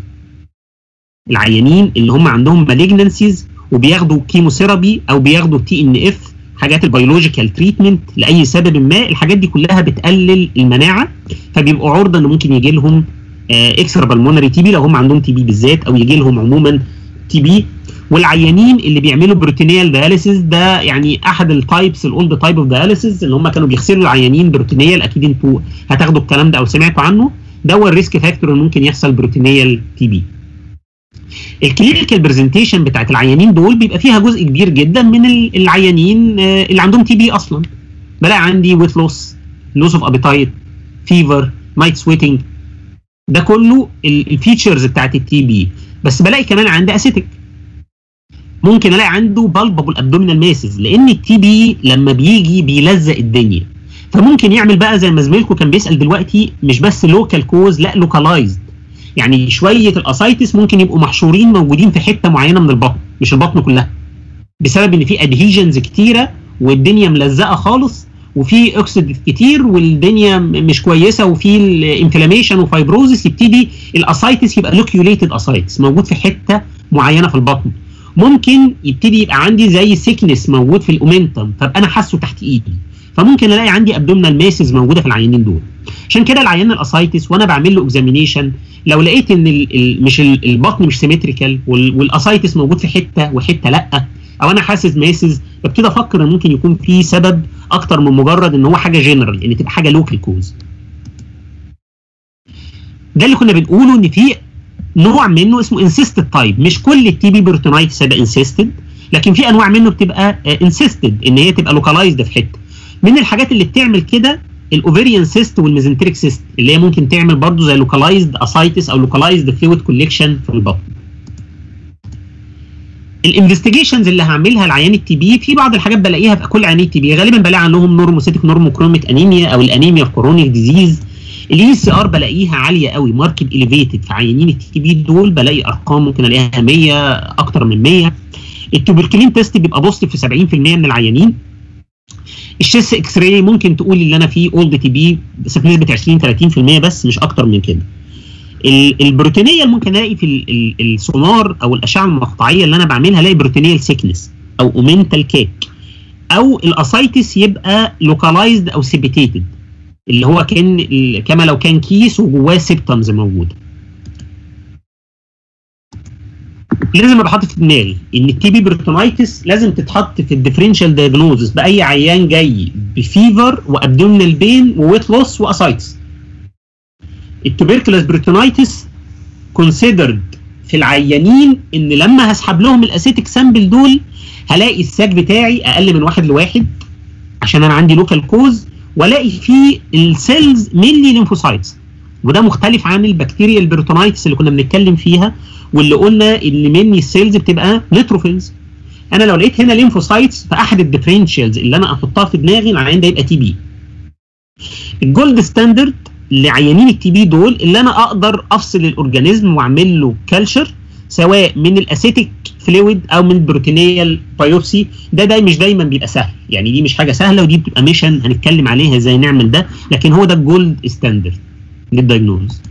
العيانين اللي هم عندهم مالجنسيز وبياخدوا كيموثيرابي او بياخدوا تي ان اف حاجات البيولوجيكال تريتمنت لاي سبب ما الحاجات دي كلها بتقلل المناعه فبيبقوا عرضه ان ممكن يجي لهم اكسترا بالمونري تي بي لو هم عندهم تي بي بالذات او يجي لهم عموما تي بي والعيانين اللي بيعملوا بروتينيال دياليسيس ده يعني احد التايبس الاولد تايب اوف دياليسيس اللي هم كانوا بيغسلوا العيانين بروتينيال اكيد انتوا هتاخدوا الكلام ده او سمعتوا عنه ده هو الريسك فاكتور اللي ممكن يحصل بروتينيال تي بي الكلينيكال برزنتيشن بتاعت العيانين دول بيبقى فيها جزء كبير جدا من العيانين اللي عندهم تي بي اصلا بلاقي عندي ويت لوس لوس اوف ابيتايت فيفر نايت سويتنج ده كله الفيتشرز بتاعت التي بي بس بلاقي كمان عندي اسيتك ممكن الاقي عنده بالبابل ابدومينال ماسز لان التي بي لما بيجي بيلزق الدنيا فممكن يعمل بقى زي ما زميلكم كان بيسال دلوقتي مش بس لوكال كوز لا لوكالايزد يعني شويه الاسايتس ممكن يبقوا محشورين موجودين في حته معينه من البطن مش البطن كلها بسبب ان في ادهيجنز كتيره والدنيا ملزقه خالص وفي اوكسيد كتير والدنيا مش كويسه وفي الانفلاميشن وفايبروزس يبتدي الاسايتس يبقى لوكيوليتد اسايتس موجود في حته معينه في البطن ممكن يبتدي يبقى عندي زي سيكنس موجود في الاومنتم فابقى انا حاسه تحت ايدي فممكن الاقي عندي ابدومينال ماسز موجوده في العيانين دول عشان كده العيان الاسايتس وانا بعمل له اكزامينيشن لو لقيت ان ال ال مش ال البطن مش سيمتريكال والاسايتس موجود في حته وحته لا او انا حاسس ماسز ببتدي افكر ان ممكن يكون في سبب اكتر من مجرد ان هو حاجه جنرال ان تبقى حاجه لوكال كوز ده اللي كنا بنقوله ان في نوع منه اسمه انسيستد تايب مش كل التي بي بيرتونايتس هيبقى انسيستد لكن في انواع منه بتبقى انسيستد ان هي تبقى لوكالايزد في حته من الحاجات اللي بتعمل كده الاوفيريان سيست والميزنتريك سيست اللي هي ممكن تعمل برضو زي لوكالايزد اسايتس او لوكالايزد فلويد كوليكشن في البطن الانفستيجيشنز اللي هعملها لعيان التي بي في بعض الحاجات بلاقيها في كل عيانين التي بي غالبا بلاقي عندهم نورموسيتك نورموكروميك انيميا او الانيميا في كورونيك ديزيز الاي سي ار بلاقيها عاليه قوي ماركت اليفيتد في عيانين التي بي دول بلاقي ارقام ممكن الاقيها 100 اكتر من 100 التوبركلين تيست بيبقى بوزيتيف في 70% من العيانين الشيس اكس راي ممكن تقول اللي انا فيه اولد تي بي بس بنسبه 20 30% بس مش اكتر من كده البروتينيه اللي ممكن الاقي في ال ال السونار او الاشعه المقطعيه اللي انا بعملها الاقي بروتينيال سيكنس او اومنتال كيك او الاسايتس يبقى لوكالايزد او سيبيتيتد اللي هو كان كما لو كان كيس وجواه سيبتمز موجوده لازم ابقى حاطط في دماغي ان التي بي بروتونايتس لازم تتحط في الديفرنشال دايجنوزس باي عيان جاي بفيفر وابدومينال بين وويت لوس واسايتس التوبركلوس بروتونايتس كونسيدرد في العيانين ان لما هسحب لهم الاسيتيك سامبل دول هلاقي الساك بتاعي اقل من واحد لواحد عشان انا عندي لوكال كوز والاقي فيه السيلز مينلي ليمفوسايتس وده مختلف عن البكتيريا البروتونايتس اللي كنا بنتكلم فيها واللي قلنا ان مني السيلز بتبقى نيتروفيلز انا لو لقيت هنا ليمفوسايتس فاحد الديفرنشالز اللي انا احطها في دماغي العيان ده يبقى تي بي الجولد ستاندرد لعيانين التي بي دول اللي انا اقدر افصل الاورجانيزم واعمل له كالشر سواء من الاسيتيك فلويد او من البروتينيال بايوبسي ده ده مش دايما بيبقى سهل يعني دي مش حاجه سهله ودي بتبقى ميشن هنتكلم عليها ازاي نعمل ده لكن هو ده الجولد ستاندرد للدايجنوز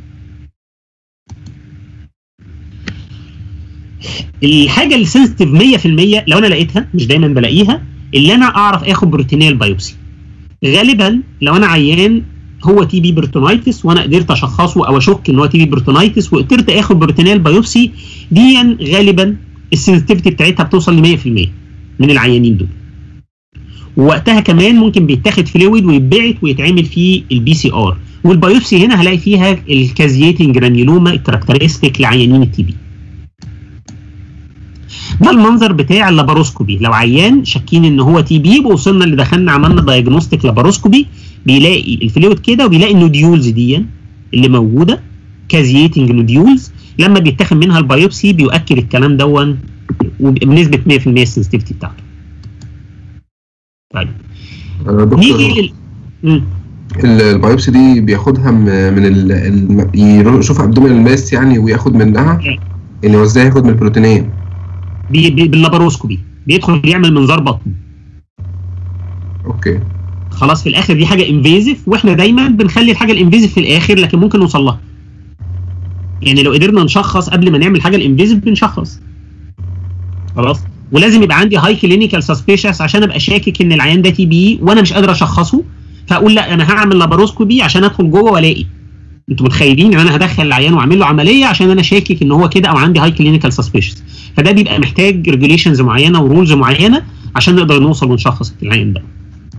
الحاجه اللي سنسيتيف 100% لو انا لقيتها مش دايما بلاقيها اللي انا اعرف اخد بروتينيال بايوبسي غالبا لو انا عيان هو تي بي بروتونايتس وانا قدرت اشخصه او اشك ان هو تي بي بروتونايتس وقدرت اخد بروتينيال بايوبسي دي غالبا السنسيتيفيتي بتاعتها بتوصل ل 100% من العيانين دول ووقتها كمان ممكن بيتاخد فلويد ويتبعت ويتعمل فيه البي سي ار والبيوبسي هنا هلاقي فيها الكازياتين جرانيولوما الكاركترستيك لعيانين التي بي ده المنظر بتاع اللاباروسكوبي لو عيان شاكين ان هو تي بي وصلنا اللي دخلنا عملنا دايجنوستيك لاباروسكوبي بيلاقي الفلويد كده وبيلاقي النوديولز دي اللي موجوده كازياتنج نوديولز لما بيتاخد منها البيوبسي بيؤكد الكلام دون بنسبه 100% السنسيتيفيتي بتاعته. طيب آه، دكتور نيجي لل مم. ال- البيوبسي دي بياخدها م- من ال... ال... يشوف ابدومين الماس يعني وياخد منها يعني هو ازاي ياخد من البروتينيه بي بي باللاباروسكوبي بيدخل يعمل منظار بطن اوكي خلاص في الاخر دي حاجه انفيزيف واحنا دايما بنخلي الحاجه الانفيزيف في الاخر لكن ممكن نوصل لها يعني لو قدرنا نشخص قبل ما نعمل حاجه الانفيزيف بنشخص خلاص ولازم يبقى عندي هاي كلينيكال سسبيشس عشان ابقى شاكك ان العيان ده تي بي وانا مش قادر اشخصه فاقول لا انا هعمل لاباروسكوبي عشان ادخل جوه والاقي انتوا متخيلين ان انا هدخل العيان واعمل له عمليه عشان انا شاكك ان هو كده او عندي هاي كلينيكال سسبيشس فده بيبقى محتاج ريجوليشنز معينه ورولز معينه عشان نقدر نوصل ونشخص العيان ده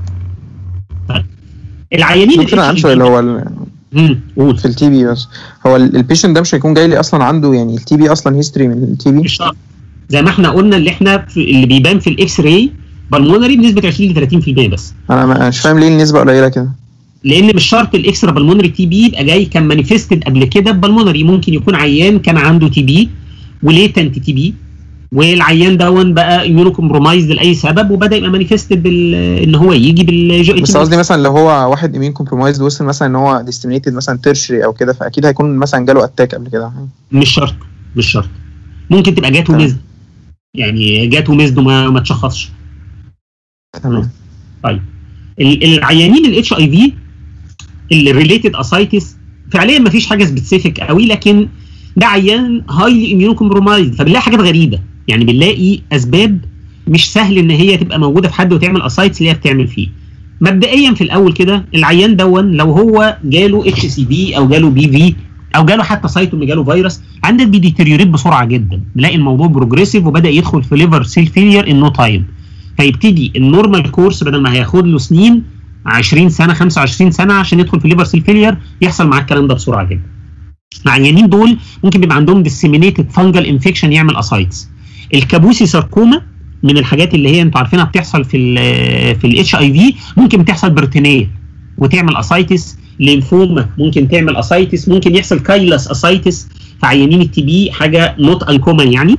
طيب العيانين دكتور ال عندي HIV سؤال هو ال- مم، قول في التي بي بس هو البيشنت ده مش هيكون جاي لي اصلا عنده يعني التي بي اصلا هيستوري من التي بي مش شرط زي ما احنا قلنا اللي احنا في اللي بيبان في الاكس راي بالمونري بنسبه 20 ل 30% بس انا ما- مش فاهم ليه النسبه قليله كده لان مش شرط الاكسترا بالمونري تي بي يبقى جاي كان مانيفستد قبل كده بالمونري ممكن يكون عيان كان عنده تي بي وليتنت تي بي والعيان دون بقى اميونو كومبرومايزد لاي سبب وبدا يبقى مانيفستد بال ان هو يجي بالجو بس قصدي مثلا لو هو واحد امين كومبرومايزد وصل مثلا ان هو ديستيميتد مثلا تيرشري او كده فاكيد هيكون مثلا جاله اتاك قبل كده مش شرط مش شرط ممكن تبقى جات ومزد يعني جات ومزد وما ما تشخصش تمام طيب ال- العيانين الاتش اي في الريليتد اسايتس فعليا ما فيش حاجه سبيسيفيك قوي لكن ده عيان هايلي اميونو كومبرومايزد فبنلاقي حاجات غريبه يعني بنلاقي اسباب مش سهل ان هي تبقى موجوده في حد وتعمل اسايتس اللي هي بتعمل فيه مبدئيا في الاول كده العيان دون لو هو جاله اتش سي بي او جاله بي في او جاله حتى سايتوم جاله فيروس عندك بيديتريوريت بسرعه جدا نلاقي الموضوع بروجريسيف وبدا يدخل في ليفر سيل فيلير ان نو تايم فيبتدي النورمال كورس بدل ما هياخد له سنين 20 سنه 25 سنه عشان يدخل في ليفر سيل فيلير يحصل معاه الكلام ده بسرعه جدا العيانين دول ممكن بيبقى عندهم ديسيمينيتد فانجل انفكشن يعمل اسايتس الكابوسي ساركوما من الحاجات اللي هي انتوا عارفينها بتحصل في ال في الاتش اي في ممكن بتحصل برتينيه وتعمل اسايتس ليمفوما ممكن تعمل اسايتس ممكن يحصل كايلس اسايتس في عيانين التي بي حاجه نوت انكومن يعني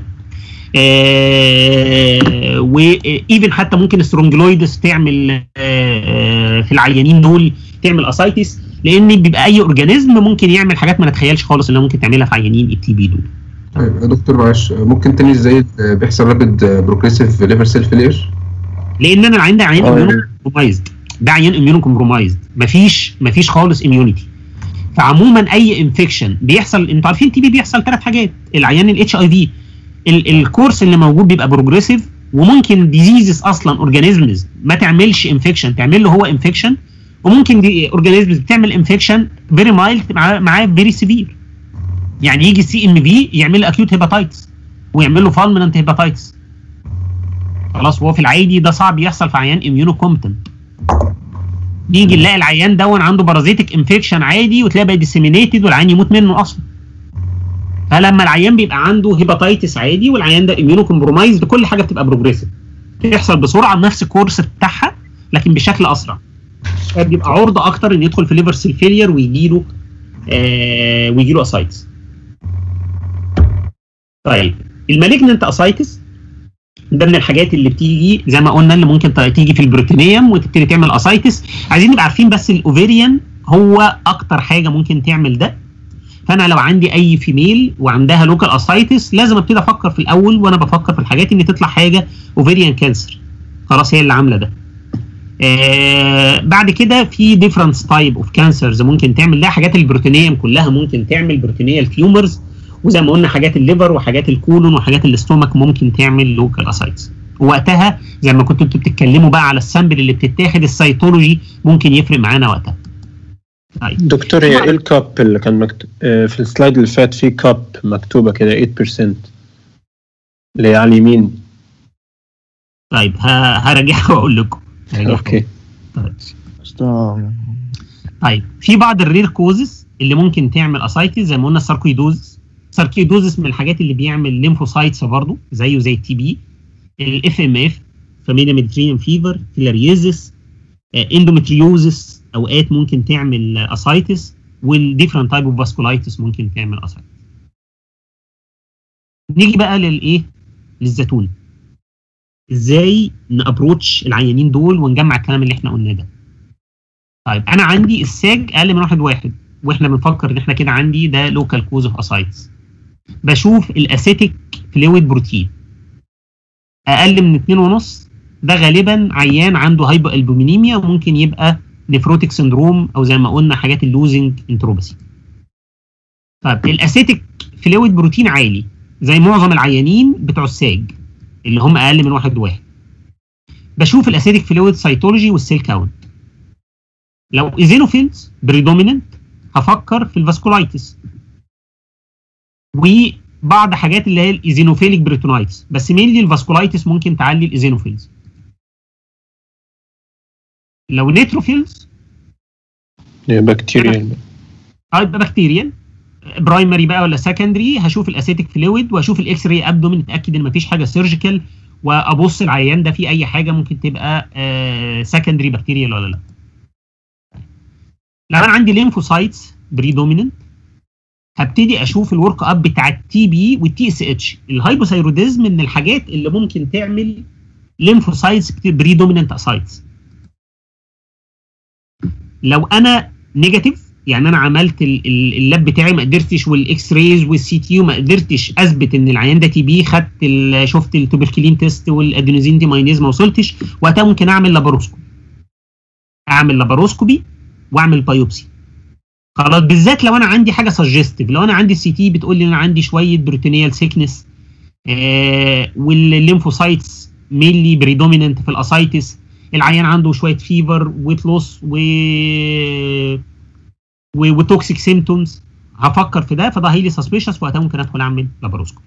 آه وايفن حتى ممكن سترونجلويدس تعمل آه في العيانين دول تعمل اسايتس لان بيبقى اي اورجانيزم ممكن يعمل حاجات ما نتخيلش خالص انها ممكن تعملها في عيانين التي بي دول طيب يا دكتور معلش ممكن تاني ازاي بيحصل رابد بروجريسيف ليفر سيل فيلير لان انا عندي عيان آه، اميونو يعني- كومبرومايزد ده عيان اميونو كومبرومايزد مفيش مفيش خالص اميونيتي فعموما اي انفكشن بيحصل انتوا عارفين تي بي بيحصل ثلاث حاجات العيان الاتش اي في الكورس اللي موجود بيبقى بروجريسيف وممكن ديزيزز اصلا اورجانيزمز ما تعملش انفكشن تعمل له هو انفكشن وممكن دي اورجانيزمز بتعمل انفكشن فيري مايلد معاه فيري سيفير يعني يجي السي ام في يعمل اكيوت هيباتايتس ويعمل له فالمنت هيباتايتس خلاص وهو في العادي ده صعب يحصل في عيان اميونو كومبتنت نيجي نلاقي العيان دون عنده بارازيتك انفكشن عادي وتلاقي بقى ديسيمينيتد والعيان يموت منه اصلا فلما العيان بيبقى عنده هيباتايتس عادي والعيان ده اميونو كومبرومايزد كل حاجه بتبقى بروجريسيف تحصل بسرعه بنفس الكورس بتاعها لكن بشكل اسرع فبيبقى عرضه اكتر ان يدخل في ليفر سيل فيلير ويجي له آه ويجي له اسايتس طيب المالجننت اسايتس ده من الحاجات اللي بتيجي زي ما قلنا اللي ممكن تيجي في البروتينيوم وتبتدي تعمل اسايتس عايزين نبقى عارفين بس الاوفيريان هو اكتر حاجه ممكن تعمل ده فانا لو عندي اي فيميل وعندها لوكال اسايتس لازم ابتدي افكر في الاول وانا بفكر في الحاجات ان تطلع حاجه اوفيريان كانسر خلاص هي اللي عامله ده آه بعد كده في ديفرنس تايب اوف كانسرز ممكن تعمل ده حاجات البروتينيوم كلها ممكن تعمل بروتينيال تيومرز وزي ما قلنا حاجات الليفر وحاجات الكولون وحاجات الاستومك ممكن تعمل لوكال اسايتس وقتها زي ما كنتوا انتوا بتتكلموا بقى على السامبل اللي بتتاخد السيتولوجي ممكن يفرق معانا وقتها طيب دكتور هي ايه الكاب اللي كان مكتوب في السلايد اللي فات في كاب مكتوبه كده 8% اللي هي على اليمين طيب ه- هراجعها واقول لكم اوكي طيب في بعض الرير كوزز اللي ممكن تعمل اسايتس زي ما قلنا الساركويدوز الساركويدوزس من الحاجات اللي بيعمل ليمفوسايتس برضه زيه زي التي بي الاف ام اف فاميليا ميديترينيان فيفر فيلاريزس اندومتريوزس اوقات ممكن تعمل اسايتس والديفرنت تايب اوف فاسكولايتس ممكن تعمل اسايتس نيجي بقى للايه للزيتون ازاي نابروتش العيانين دول ونجمع الكلام اللي احنا قلناه ده طيب انا عندي الساج اقل من واحد واحد واحنا بنفكر ان احنا كده عندي ده لوكال كوز اوف اسايتس بشوف الاسيتيك فلويد بروتين اقل من 2 ونص ده غالبا عيان عنده هايبو البومينيميا ممكن يبقى نيفروتيك سندروم او زي ما قلنا حاجات اللوزنج انتروباسي طيب الاسيتيك فلويد بروتين عالي زي معظم العيانين بتوع الساج اللي هم اقل من واحد واحد بشوف الاسيتيك فلويد سيتولوجي والسيل كاونت لو ايزينوفيلز بريدوميننت هفكر في الفاسكولايتس وبعض حاجات اللي هي الايزينوفيليك بريتونايتس بس مينلي الفاسكولايتس ممكن تعلي الايزينوفيلز لو نيتروفيلز بكتيريا هيبقى بكتيريال برايمري بقى ولا سكندري هشوف الاسيتيك فلويد واشوف الاكس راي ابدومين اتاكد ان مفيش حاجه سيرجيكال وابص العيان ده فيه اي حاجه ممكن تبقى سكندري بكتيريال ولا لا لو انا عندي ليمفوسايتس بريدوميننت هبتدي اشوف الورك اب بتاع التي بي والتي اس اتش الهايبوثايروديزم من الحاجات اللي ممكن تعمل ليمفوسايتس بريدوميننت اسايتس لو انا نيجاتيف يعني انا عملت اللاب بتاعي ما قدرتش والاكس رايز والسي تي وما قدرتش اثبت ان العيان ده تي بي خدت شفت التوبركلين تيست والادينوزين ديماينيز ما وصلتش وقتها ممكن اعمل لاباروسكوبي اعمل لاباروسكوبي واعمل بايوبسي خلاص بالذات لو انا عندي حاجه سجستيف لو انا عندي السي تي بتقول لي ان انا عندي شويه بروتينيال سيكنس آه والليمفوسايتس مينلي بريدوميننت في الاسايتس العيان عنده شويه فيفر ويت لوس و وتوكسيك سيمتومز هفكر في ده فده هيلي سسبيشس وقتها ممكن ادخل اعمل لاباروسكوبي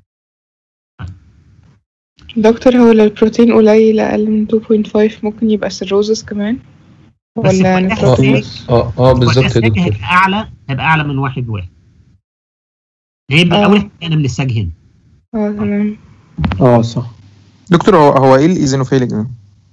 دكتور هو لو البروتين قليل اقل من 2.5 ممكن يبقى سيروزس كمان بس ولا في نفروتين اه اه بالظبط يا الساج دكتور هيبقى اعلى هيبقى اعلى من واحد واحد هيبقى آه. اول حاجه انا من الساج هنا اه تمام اه صح دكتور هو هو ايه الايزينوفيليك ده؟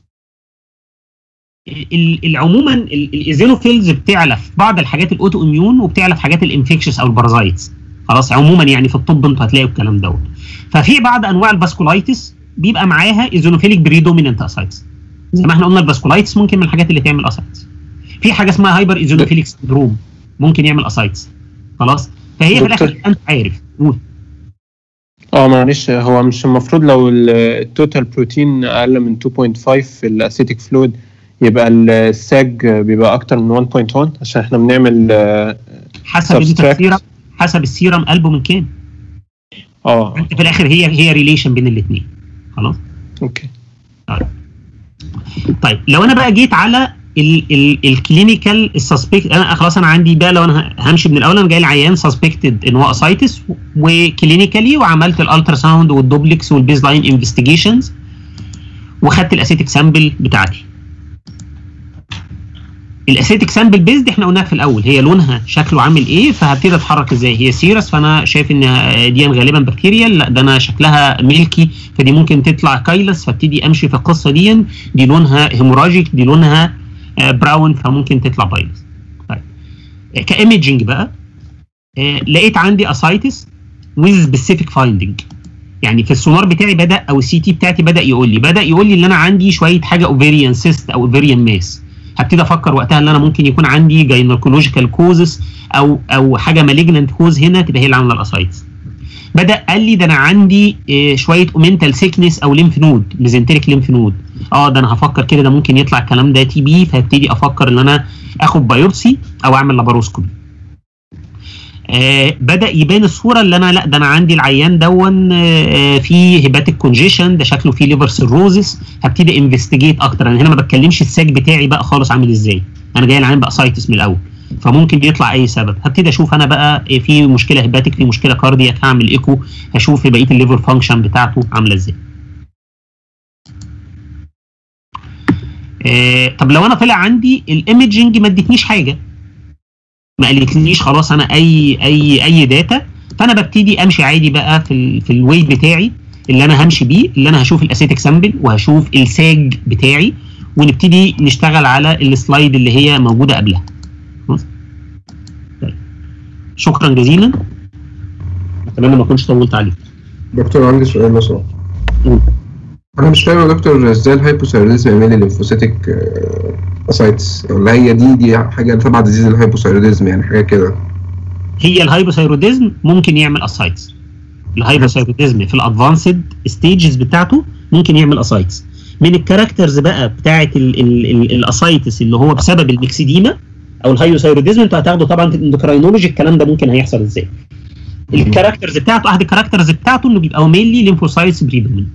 ال- ال- عموما ال- الايزينوفيلز بتعلى في بعض الحاجات الاوتو اميون وبتعلى في حاجات الانفكشس او البارازايتس خلاص عموما يعني في الطب انتوا هتلاقوا الكلام دوت ففي بعض انواع الفاسكولايتس بيبقى معاها ايزينوفيليك بريدوميننت اسايتس زي ما احنا قلنا الفاسكولايتس ممكن من الحاجات اللي تعمل اسايتس في حاجه اسمها هايبر ايزينوفيليك سندروم ممكن يعمل اسايتس خلاص فهي في دكتور. الاخر انت عارف قول اه معلش هو مش المفروض لو ال- التوتال بروتين اقل من 2.5 في الاسيتيك فلويد يبقى الساج بيبقى اكتر من 1.1 عشان احنا بنعمل اه حسب انت Subtract. السيرم حسب السيرم قلبه من كام اه انت في الاخر هي هي ريليشن بين الاثنين خلاص اوكي طيب لو انا بقى جيت على الكلينيكال السسبكت انا خلاص انا عندي بقى لو انا همشي من الاول انا جاي العيان سسبكتد ان هو اسايتس وكلينيكالي وعملت الالترا ساوند والدوبلكس والبيز لاين انفستيجيشنز وخدت الاسيتيك سامبل بتاعتي الاسيتيك سامبل بيزد احنا قلناها في الاول هي لونها شكله عامل ايه فهبتدي اتحرك ازاي هي سيرس فانا شايف ان دي غالبا بكتيريال لا ده انا شكلها ميلكي فدي ممكن تطلع كايلس فابتدي امشي في القصه دي دي لونها هيموراجيك دي لونها آه، براون فممكن تطلع بايلس طيب آه، كايمجنج بقى آه، لقيت عندي اسايتس ويز سبيسيفيك فايندنج يعني في السونار بتاعي بدا او السي تي بتاعتي بدا يقول لي بدا يقول لي ان انا عندي شويه حاجه اوفيريان سيست او اوفيريان ماس هبتدي افكر وقتها ان انا ممكن يكون عندي جاينيكولوجيكال كوزس او او حاجه مالجننت كوز هنا تبقى هي اللي عامله الاسايتس بدا قال لي ده انا عندي آه، شويه اومنتال سيكنس او ليمف نود ميزنتريك ليمف نود اه ده انا هفكر كده ده ممكن يطلع الكلام ده تي بي فهبتدي افكر ان انا اخد بايوبسي او اعمل لاباروسكوبي آه بدا يبان الصوره اللي انا لا ده انا عندي العيان دون آه فيه هيباتيك كونجيشن ده شكله فيه ليفر سيروزس هبتدي انفستيجيت اكتر انا هنا ما بتكلمش الساج بتاعي بقى خالص عامل ازاي انا جاي العيان بقى سايتس من الاول فممكن يطلع اي سبب هبتدي اشوف انا بقى إيه في مشكله هيباتيك في مشكله كاردياك هعمل ايكو هشوف بقيه الليفر فانكشن بتاعته عامله ازاي آه طب لو انا طلع عندي الايمجنج ما ادتنيش حاجه ما قالتليش خلاص انا اي اي اي داتا فانا ببتدي امشي عادي بقى في ال في الويت بتاعي اللي انا همشي بيه اللي انا هشوف الاسيتك سامبل وهشوف الساج بتاعي ونبتدي نشتغل على السلايد اللي هي موجوده قبلها خلاص؟ طيب. شكرا جزيلا اتمنى ما اكونش طولت عليك دكتور عندي سؤال لو سمحت انا مش فاهم يا دكتور ازاي الهايبوثايروديزم يعمل لي ليمفوسيتك اسايتس ولا هي دي دي حاجه تبع ديزيز الهايبوثايروديزم يعني حاجه كده هي الهايبوثايروديزم ممكن يعمل اسايتس الهايبوثايروديزم في الادفانسد ستيجز بتاعته ممكن يعمل اسايتس من الكاركترز بقى بتاعه الاسايتس اللي هو بسبب الميكسيديما او الهايبوثايروديزم انتوا هتاخدوا طبعا في الاندوكراينولوجي الكلام ده ممكن هيحصل ازاي الكاركترز بتاعته احد الكاركترز بتاعته انه بيبقى مينلي ليمفوسايتس بريدومينت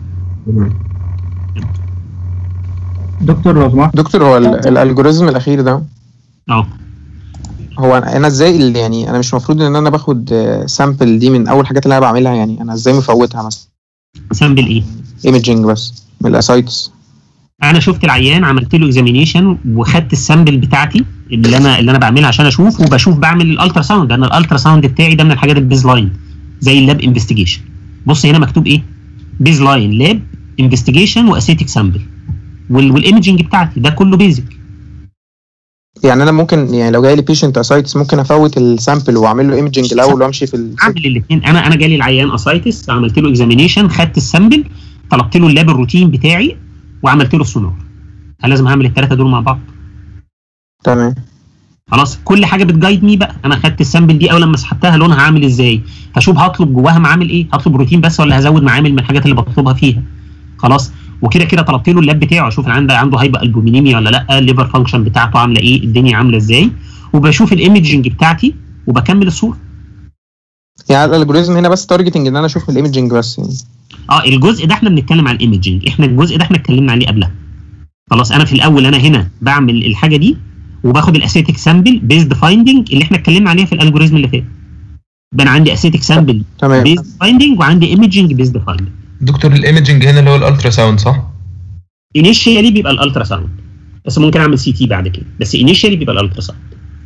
دكتور لو سمحت دكتور هو ال- الالجوريزم الاخير ده اه هو انا أنا ازاي اللي يعني انا مش المفروض ان انا باخد سامبل دي من اول حاجات اللي انا بعملها يعني انا ازاي مفوتها مثلا سامبل ايه ايمجنج بس من الاسايتس انا شفت العيان عملت له اكزامينيشن وخدت السامبل بتاعتي اللي انا اللي انا بعملها عشان اشوف وبشوف بعمل الالترا ساوند لان الالترا ساوند بتاعي ده من الحاجات البيز لاين زي اللاب انفستيجيشن بص هنا مكتوب ايه بيز لاين لاب انفستيجيشن واسيتيك سامبل والايمجنج بتاعتي ده كله بيزك يعني انا ممكن يعني لو جاي لي بيشنت اسايتس ممكن افوت السامبل واعمل له ايمجنج الاول وامشي في ال... اعمل الاثنين انا انا جالي العيان اسايتس عملت له اكزامينيشن خدت السامبل طلبت له اللاب الروتين بتاعي وعملت له السونار هل لازم هعمل الثلاثه دول مع بعض تمام خلاص كل حاجه بتجايد مي بقى انا خدت السامبل دي اول لما سحبتها لونها عامل ازاي هشوف هطلب جواها معامل ايه هطلب روتين بس ولا هزود معامل من الحاجات اللي بطلبها فيها خلاص وكده كده طلبت له اللاب بتاعه اشوف عنده عنده هيبقى البومينيميا ولا لا الليفر فانكشن بتاعته عامله ايه الدنيا عامله ازاي وبشوف الايمجنج بتاعتي وبكمل الصوره يعني الالجوريزم هنا بس تارجتنج ان انا اشوف الايمجنج بس يعني اه الجزء ده احنا بنتكلم عن الايمجنج احنا الجزء ده احنا اتكلمنا عليه قبلها خلاص انا في الاول انا هنا بعمل الحاجه دي وباخد الاسيتيك سامبل بيزد فايندنج اللي احنا اتكلمنا عليها في الالجوريزم اللي فات يبقى انا عندي اسيتيك سامبل تمام بيزد فايندنج وعندي ايمجنج بيزد فايندنج دكتور الايمجنج هنا اللي هو الالترا ساوند صح؟ انيشيالي بيبقى الالترا ساوند بس ممكن اعمل سي تي بعد كده بس انيشيالي بيبقى الالترا ساوند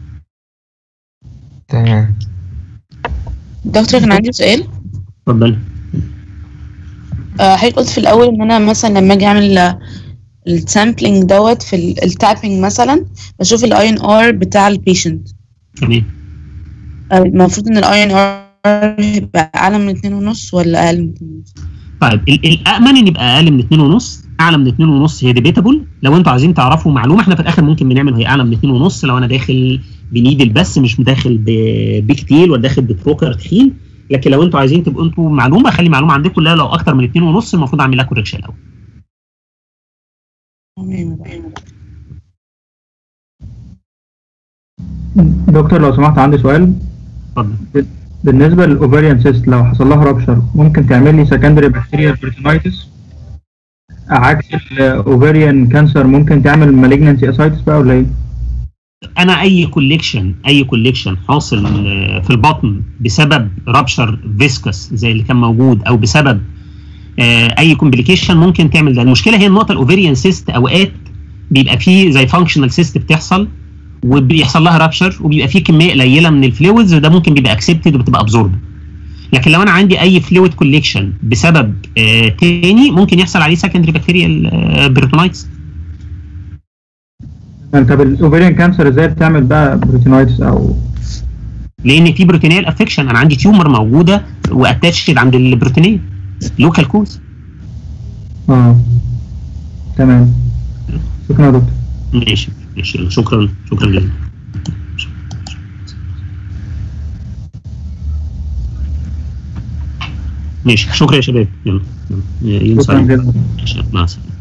تمام دكتور كان عندي سؤال اتفضل آه، حضرتك قلت في الاول ان انا مثلا لما اجي اعمل السامبلنج دوت في التابنج مثلا بشوف الاي ان ار بتاع البيشنت تمام المفروض ان الاي ان ار يبقى اعلى من اتنين ونص ولا اقل من اتنين ونص طيب ال- الامن ان يبقى اقل من 2 ونص اعلى من 2 ونص هي ديبيتابل لو انتوا عايزين تعرفوا معلومه احنا في الاخر ممكن بنعمل هي اعلى من 2 ونص لو انا داخل بنيدل بس مش داخل ببيك تيل ولا داخل ببروكر تخين لكن لو انتوا عايزين تبقوا انتوا معلومه خلي معلومه عندكم لا لو اكتر من 2 ونص المفروض اعمل لها كوركشن الاول دكتور لو سمحت عندي سؤال اتفضل بالنسبه للاوفريان سيست لو حصل لها رابشر ممكن تعمل لي سكندري بكتيريال بيرتونايتس عكس الاوفريان كانسر ممكن تعمل مالجنسي اسايتس بقى ولا ايه؟ انا اي كوليكشن اي كوليكشن حاصل آه، في البطن بسبب رابشر فيسكس زي اللي كان موجود او بسبب آه، اي كومبليكيشن ممكن تعمل ده المشكله هي النقطه الاوفيريان سيست اوقات بيبقى فيه زي فانكشنال سيست بتحصل وبيحصل لها رابشر وبيبقى فيه كميه قليله من الفلويدز وده ممكن بيبقى اكسبتد وبتبقى ابزورب لكن لو انا عندي اي فلويد كوليكشن بسبب آه تاني ممكن يحصل عليه سكندري بكتيريال آه بيرتونايتس طب الاوفريان كانسر ازاي بتعمل بقى بروتينايتس او لان في بروتينيال افكشن انا عندي تيومر موجوده واتاتشد عند البروتينيه لوكال كوز اه تمام شكرا يا دكتور ماشي ماشي شكرا شكرا جزيلا ماشي شكرا يا شباب يلا يلا يوم شكرا سعيد جدا ماشي، مع السلامه